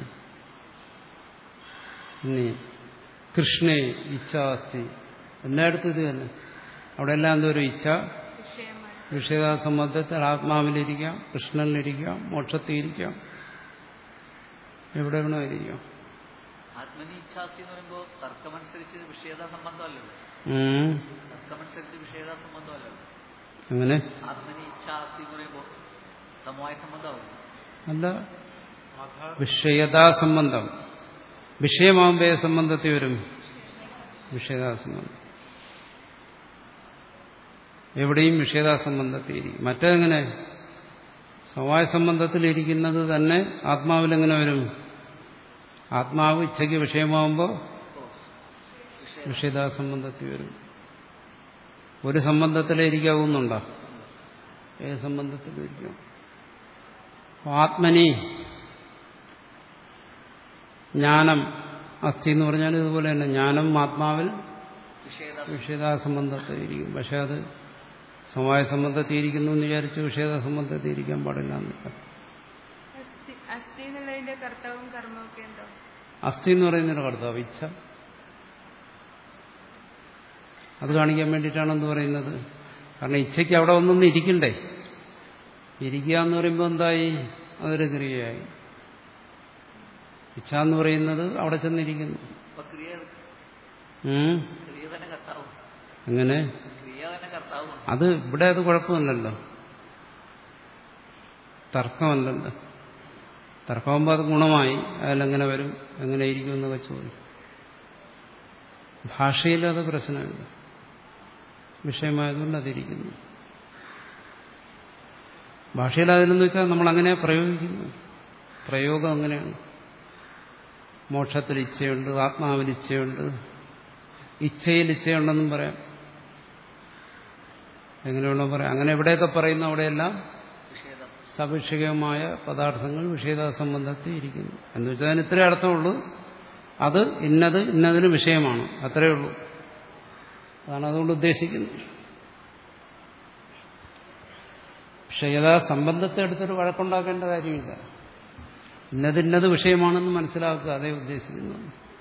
ഇനി കൃഷ്ണേ ഇച്ഛ അസ്ഥി എല്ലായിടത്തും ഇത് തന്നെ അവിടെ എല്ലാം എന്തോരും ഇച്ഛ വിഷയമായി വിഷയസംബന്ധത്തിൽ ആത്മാവിലിരിക്കാം കൃഷ്ണനിലിരിക്കാം മോക്ഷത്തിലിരിക്കാം എവിടെ വേണോ ഇരിക്കാം ആത്മനി ഇച്ഛാസ്തി എന്ന് പറയുമ്പോൾ തർക്കമനുസരിച്ച് വിഷയതാ സംബന്ധമല്ലല്ലോ ഉം. തർക്കമനുസരിച്ച് വിഷയതാ സംബന്ധമല്ലല്ലോ അങ്ങനെ ആത്മനി ഇച്ഛാസ്തി എന്ന് പറയുമ്പോൾ സമവായ സംബന്ധമാവും അല്ല ആധാർ വിഷയതാ സംബന്ധം വിഷയമാകുമ്പോൾ ഏത് സംബന്ധത്തിൽ വരും വിഷയതാ സംബന്ധം എവിടെയും വിഷയതാ സംബന്ധത്തിൽ ഇരിക്കും മറ്റേതെങ്ങനെ സമവായ സംബന്ധത്തിൽ ഇരിക്കുന്നത് തന്നെ ആത്മാവിൽ എങ്ങനെ വരും ആത്മാവ് ഇച്ഛയ്ക്ക് വിഷയമാകുമ്പോൾ വിഷയതാ സംബന്ധത്തിൽ വരും ഒരു സംബന്ധത്തിലേ ഇരിക്കാവുന്നുണ്ടോ ഏത് സംബന്ധത്തിലും ഇരിക്കാം ആത്മനി ജ്ഞാനം അസ്ഥി എന്ന് പറഞ്ഞാൽ ഇതുപോലെ തന്നെ ജ്ഞാനം ആത്മാവിൽ വിഷയത വിഷയതാ സംബന്ധത്തിൽ ഇരിക്കും പക്ഷെ അത് സമവായ സംബന്ധത്തിൽ ഇരിക്കുന്നു എന്ന് വിചാരിച്ച് വിഷയതാ സംബന്ധത്തിൽ ഇരിക്കാൻ പാടില്ല എന്നില്ല അസ്ഥി അസ്ഥി എന്നുള്ളതിന്റെ കർത്തവും കർമ്മവും ഒക്കെ ഉണ്ടോ അസ്ഥി എന്ന് പറയുന്നൊരു കർത്താവ് ഇച്ഛ അത് കാണിക്കാൻ വേണ്ടിയിട്ടാണ് എന്ത് പറയുന്നത് കാരണം ഇച്ഛയ്ക്ക് അവിടെ ഒന്നൊന്നും ഇരിക്കണ്ടേ ഇരിക്കുക എന്ന് പറയുമ്പോൾ എന്തായി അതൊരു ക്രിയയായി ഇച്ഛ എന്ന് പറയുന്നത് അവിടെ ചെന്നിരിക്കുന്നു അപ്പൊ ക്രിയ ഉം. ക്രിയ തന്നെ കർത്താവും അങ്ങനെ ക്രിയ തന്നെ കർത്താവും അത് ഇവിടെ അത് കുഴപ്പമില്ലല്ലോ തർക്കമല്ലല്ലോ തർക്കമാകുമ്പോൾ അത് ഗുണമായി അതിലെങ്ങനെ വരും എങ്ങനെ ഇരിക്കും എന്നൊക്കെ ചോദിക്കും ഭാഷയിൽ അത് പ്രശ്നമില്ല വിഷയമായതുകൊണ്ട് അതിരിക്കുന്നു ഭാഷയിൽ അതിലെന്ന് വെച്ചാൽ നമ്മൾ അങ്ങനെ പ്രയോഗിക്കുന്നു പ്രയോഗം അങ്ങനെയാണ് മോക്ഷത്തിൽ ഇച്ഛയുണ്ട് ആത്മാവിൽ ഇച്ഛയുണ്ട് ഇച്ഛയിൽ ഇച്ഛയുണ്ടെന്നും പറയാം എങ്ങനെ വേണോ പറയാം അങ്ങനെ എവിടെയൊക്കെ പറയുന്നു അവിടെയെല്ലാം വിഷയത സവിഷയമായ പദാർത്ഥങ്ങൾ വിഷയതാ സംബന്ധത്തിൽ ഇരിക്കുന്നു എന്ന് വെച്ചാൽ അതിന് ഇത്രേ അർത്ഥമുള്ളൂ അത് ഇന്നത് ഇന്നതിന് വിഷയമാണ് അത്രയേ ഉള്ളൂ അതാണ് അതുകൊണ്ട് ഉദ്ദേശിക്കുന്നത് വിഷയതാ സംബന്ധത്തെ എടുത്തൊരു വഴക്കുണ്ടാക്കേണ്ട കാര്യമില്ല ഇന്നത് ഇന്നത് വിഷയമാണെന്ന് മനസ്സിലാക്കുക അതേ ഉദ്ദേശിക്കുന്നു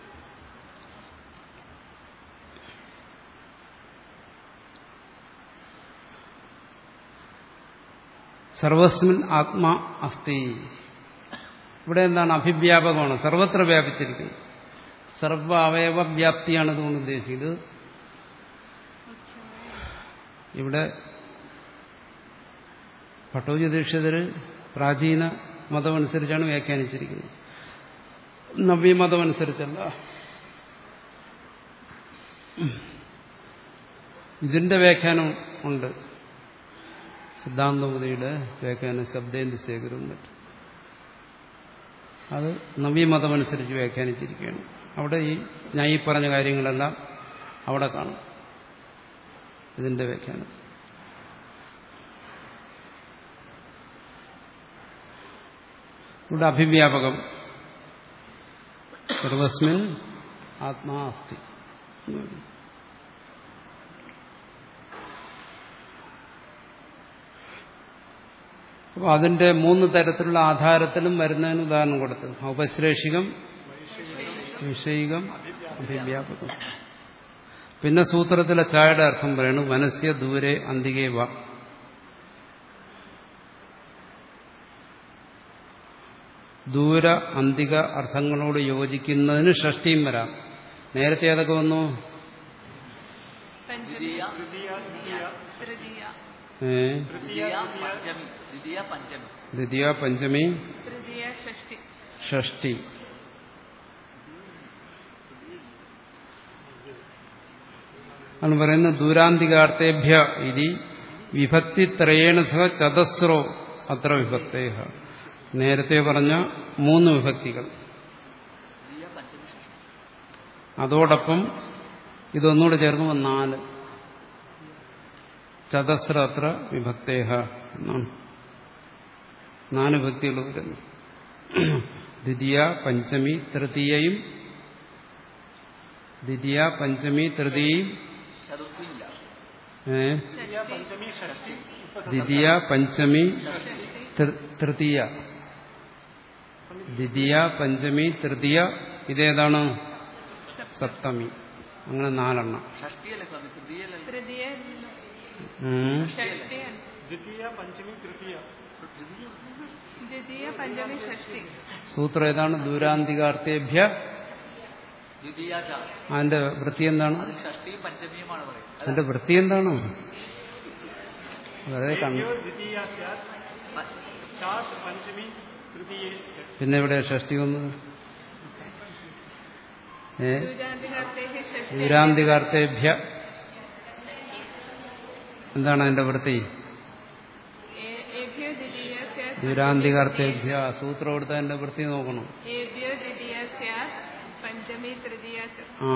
സർവസ്മിൻ ആത്മാ അസ്തി ഇവിടെ എന്താണ് അഭിവ്യാപകമാണ് സർവത്ര വ്യാപിച്ചിരിക്കുന്നത് സർവ അവയവ വ്യാപ്തിയാണ് ഇതുകൊണ്ട് ഉദ്ദേശിക്കുന്നത് ഇവിടെ ഭട്ടോജി ദീക്ഷിതര് പ്രാചീന മതമനുസരിച്ചാണ് വ്യാഖ്യാനിച്ചിരിക്കുന്നത് നവ്യമതമനുസരിച്ചല്ല ഇതിന്റെ വ്യാഖ്യാനം ഉണ്ട് സിദ്ധാന്തമതിയുടെ വ്യാഖ്യാനം ശബ്ദേന്ദു ശേഖരവും മറ്റും അത് നവ്യമതമനുസരിച്ച് വ്യാഖ്യാനിച്ചിരിക്കുകയാണ് അവിടെ ഈ ഞാൻ ഈ പറഞ്ഞ കാര്യങ്ങളെല്ലാം അവിടെ കാണും ഇതിന്റെ വ്യാഖ്യാനം ഇവിടെ അഭിവ്യാപകം സർവസ്മിൻ ആത്മാ അസ്തി എന്ന് പറയും. അപ്പോൾ അതിന്റെ മൂന്ന് തരത്തിലുള്ള ആധാരത്തിലും വരുന്നതിന് ഉദാഹരണം കൊടുത്തു ഔപശ്ലേഷികം വിഷയികം അഭിവ്യാപകം പിന്നെ സൂത്രത്തിലെ ചായയുടെ അർത്ഥം പറയുന്നു മനസ്യ ദൂരെ അന്തികേ വ ദൂര അന്തിക അർത്ഥങ്ങളോട് യോജിക്കുന്നതിന് ഷഷ്ടിയും വരാം നേരത്തെ ഏതൊക്കെ വന്നു പഞ്ചമി ദ്വിതീയ തൃതീയ ഏ ദ്വിതീയ പഞ്ചമി ദ്വിതീയ പഞ്ചമി ദ്വിതീയ പഞ്ചമി തൃതീയ ഷഷ്ടി ഷഷ്ടി ആണ് പറയുന്നത് ദൂരാന്തികാർത്ഥേഭ്യ ഇതി വിഭക്തിത്രയേണ സഹ ചതസ്രോ അത്ര വിഭക്തേഹ നേരത്തെ പറഞ്ഞ മൂന്ന് വിഭക്തികൾ ദ്വിതീയ പഞ്ചമി ഷഷ്ടി അതോടൊപ്പം ഇതൊന്നുകൂടെ ചേർക്കുമ്പോൾ നാല് ചതസ്ര അത്ര വിഭക്തേഹ എന്നാണ് നാല് വിഭക്തികൾ വരുന്നു ദ്വിതീയ പഞ്ചമി തൃതീയയും ദ്വിതീയ പഞ്ചമി തൃതീയയും ചതുർത്ഥിയില്ല ഏ പഞ്ചമി ഷഷ്ടി ദ്വിതീയ പഞ്ചമി തൃ- തൃതീയ ദ്വിതീയ പഞ്ചമി തൃതീയ ഇതേതാണ് സപ്തമി അങ്ങനെ നാലെണ്ണം ഷഷ്ടിയല്ലേ സ്വാമി തൃതീയല്ലേ തൃതീയ ഉം. ഷഷ്ടിയാണ് ദ്വിതീയ പഞ്ചമി തൃതീയ ദ്വിതീയ പഞ്ചമി ഷഷ്ടി സൂത്രം ഏതാണ് ദൂരാന്തികാർത്ഥേഭ്യ ദ്വിതീയ ച അതിന്റെ വൃത്തി എന്താണ് അതിൽ ഷഷ്ടിയും പഞ്ചമിയുമാണ് പറയുന്നത് അതിന്റെ വൃത്തി എന്താണ് വളരെ കണ്ണു ദ്വിതീയ സ്യാത് ചാത് പഞ്ചമി തൃതീയെ ഷഷ്ടി പിന്നെ ഇവിടെ ഷഷ്ടി വന്നത് ഏ ദൂരാന്തികർത്തേക്ക് ഷഷ്ടി ദൂരാന്തികാർത്തേഭ്യ എന്താണ് അതിന്റെ വൃത്തി ഏ- ഏഭ്യോ ദ്വിതീയസ്യ ദൂരാന്തികാർത്തേഭ്യ സൂത്രം എടുത്ത അതിന്റെ വൃത്തി നോക്കണം ഏഭ്യോ ദ്വിതീയസ്യ പഞ്ചമി തൃതീയ ച. ആ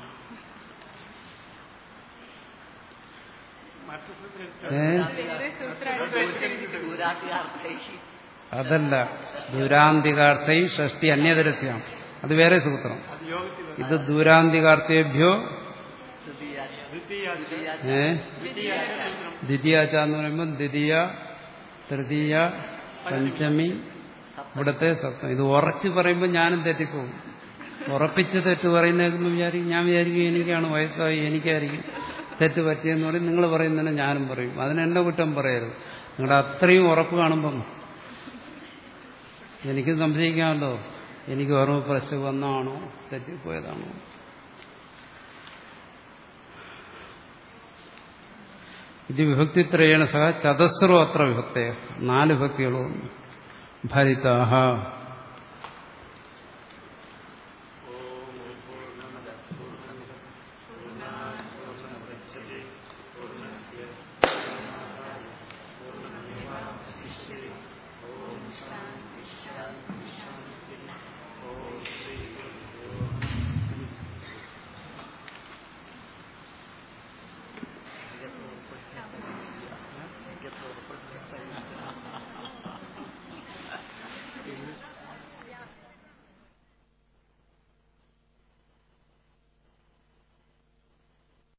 മറ്റു സൂത്രത്തിൽ ഏ വേറെ സൂത്രമാണ് ദൂരാന്തികാർത്ഥൈ അതല്ല ദൂരാന്തികാർത്ഥൈ ഷഷ്ടി അന്യതരസ്യാണ് അത് വേറെ സൂത്രം അത് യോഗത്തിൽ ഇത് ദൂരാന്തികാർത്തേഭ്യോ തൃതീയ ദ്വിതീയ ഏ ദ്വിതീയ സൂത്രം ദ്വിതീയാച്ച എന്ന് പറയുമ്പോൾ ദ്വിതീയ തൃതീയ പഞ്ചമി ഇവിടത്തെ സപ്തം ഇത് ഉറച്ചു പറയുമ്പോൾ ഞാനും തെറ്റിപ്പോകും ഉറപ്പിച്ച് തെറ്റ് പറയുന്നേക്കുമ്പോൾ വിചാരിക്കും ഞാൻ വിചാരിക്കും എനിക്കാണ് വയസ്സായി എനിക്കായിരിക്കും തെറ്റ് പറ്റിയെന്ന് പറയും നിങ്ങൾ പറയുന്നതിനെ ഞാനും പറയും അതിന് എന്നെ കുറ്റം പറയരുത് നിങ്ങളുടെ അത്രയും ഉറപ്പ് കാണുമ്പം എനിക്ക് സംശയിക്കാമല്ലോ എനിക്ക് ഓർമ്മ പ്രശ്ന വന്നാണോ തെറ്റിപ്പോയതാണോ ഇത് വിഭക്തിത്രയേണ സഹ ചതസ്രോ അത്ര വിഭക്തയ നാല് വിഭക്തികളും ഭരിതാഹ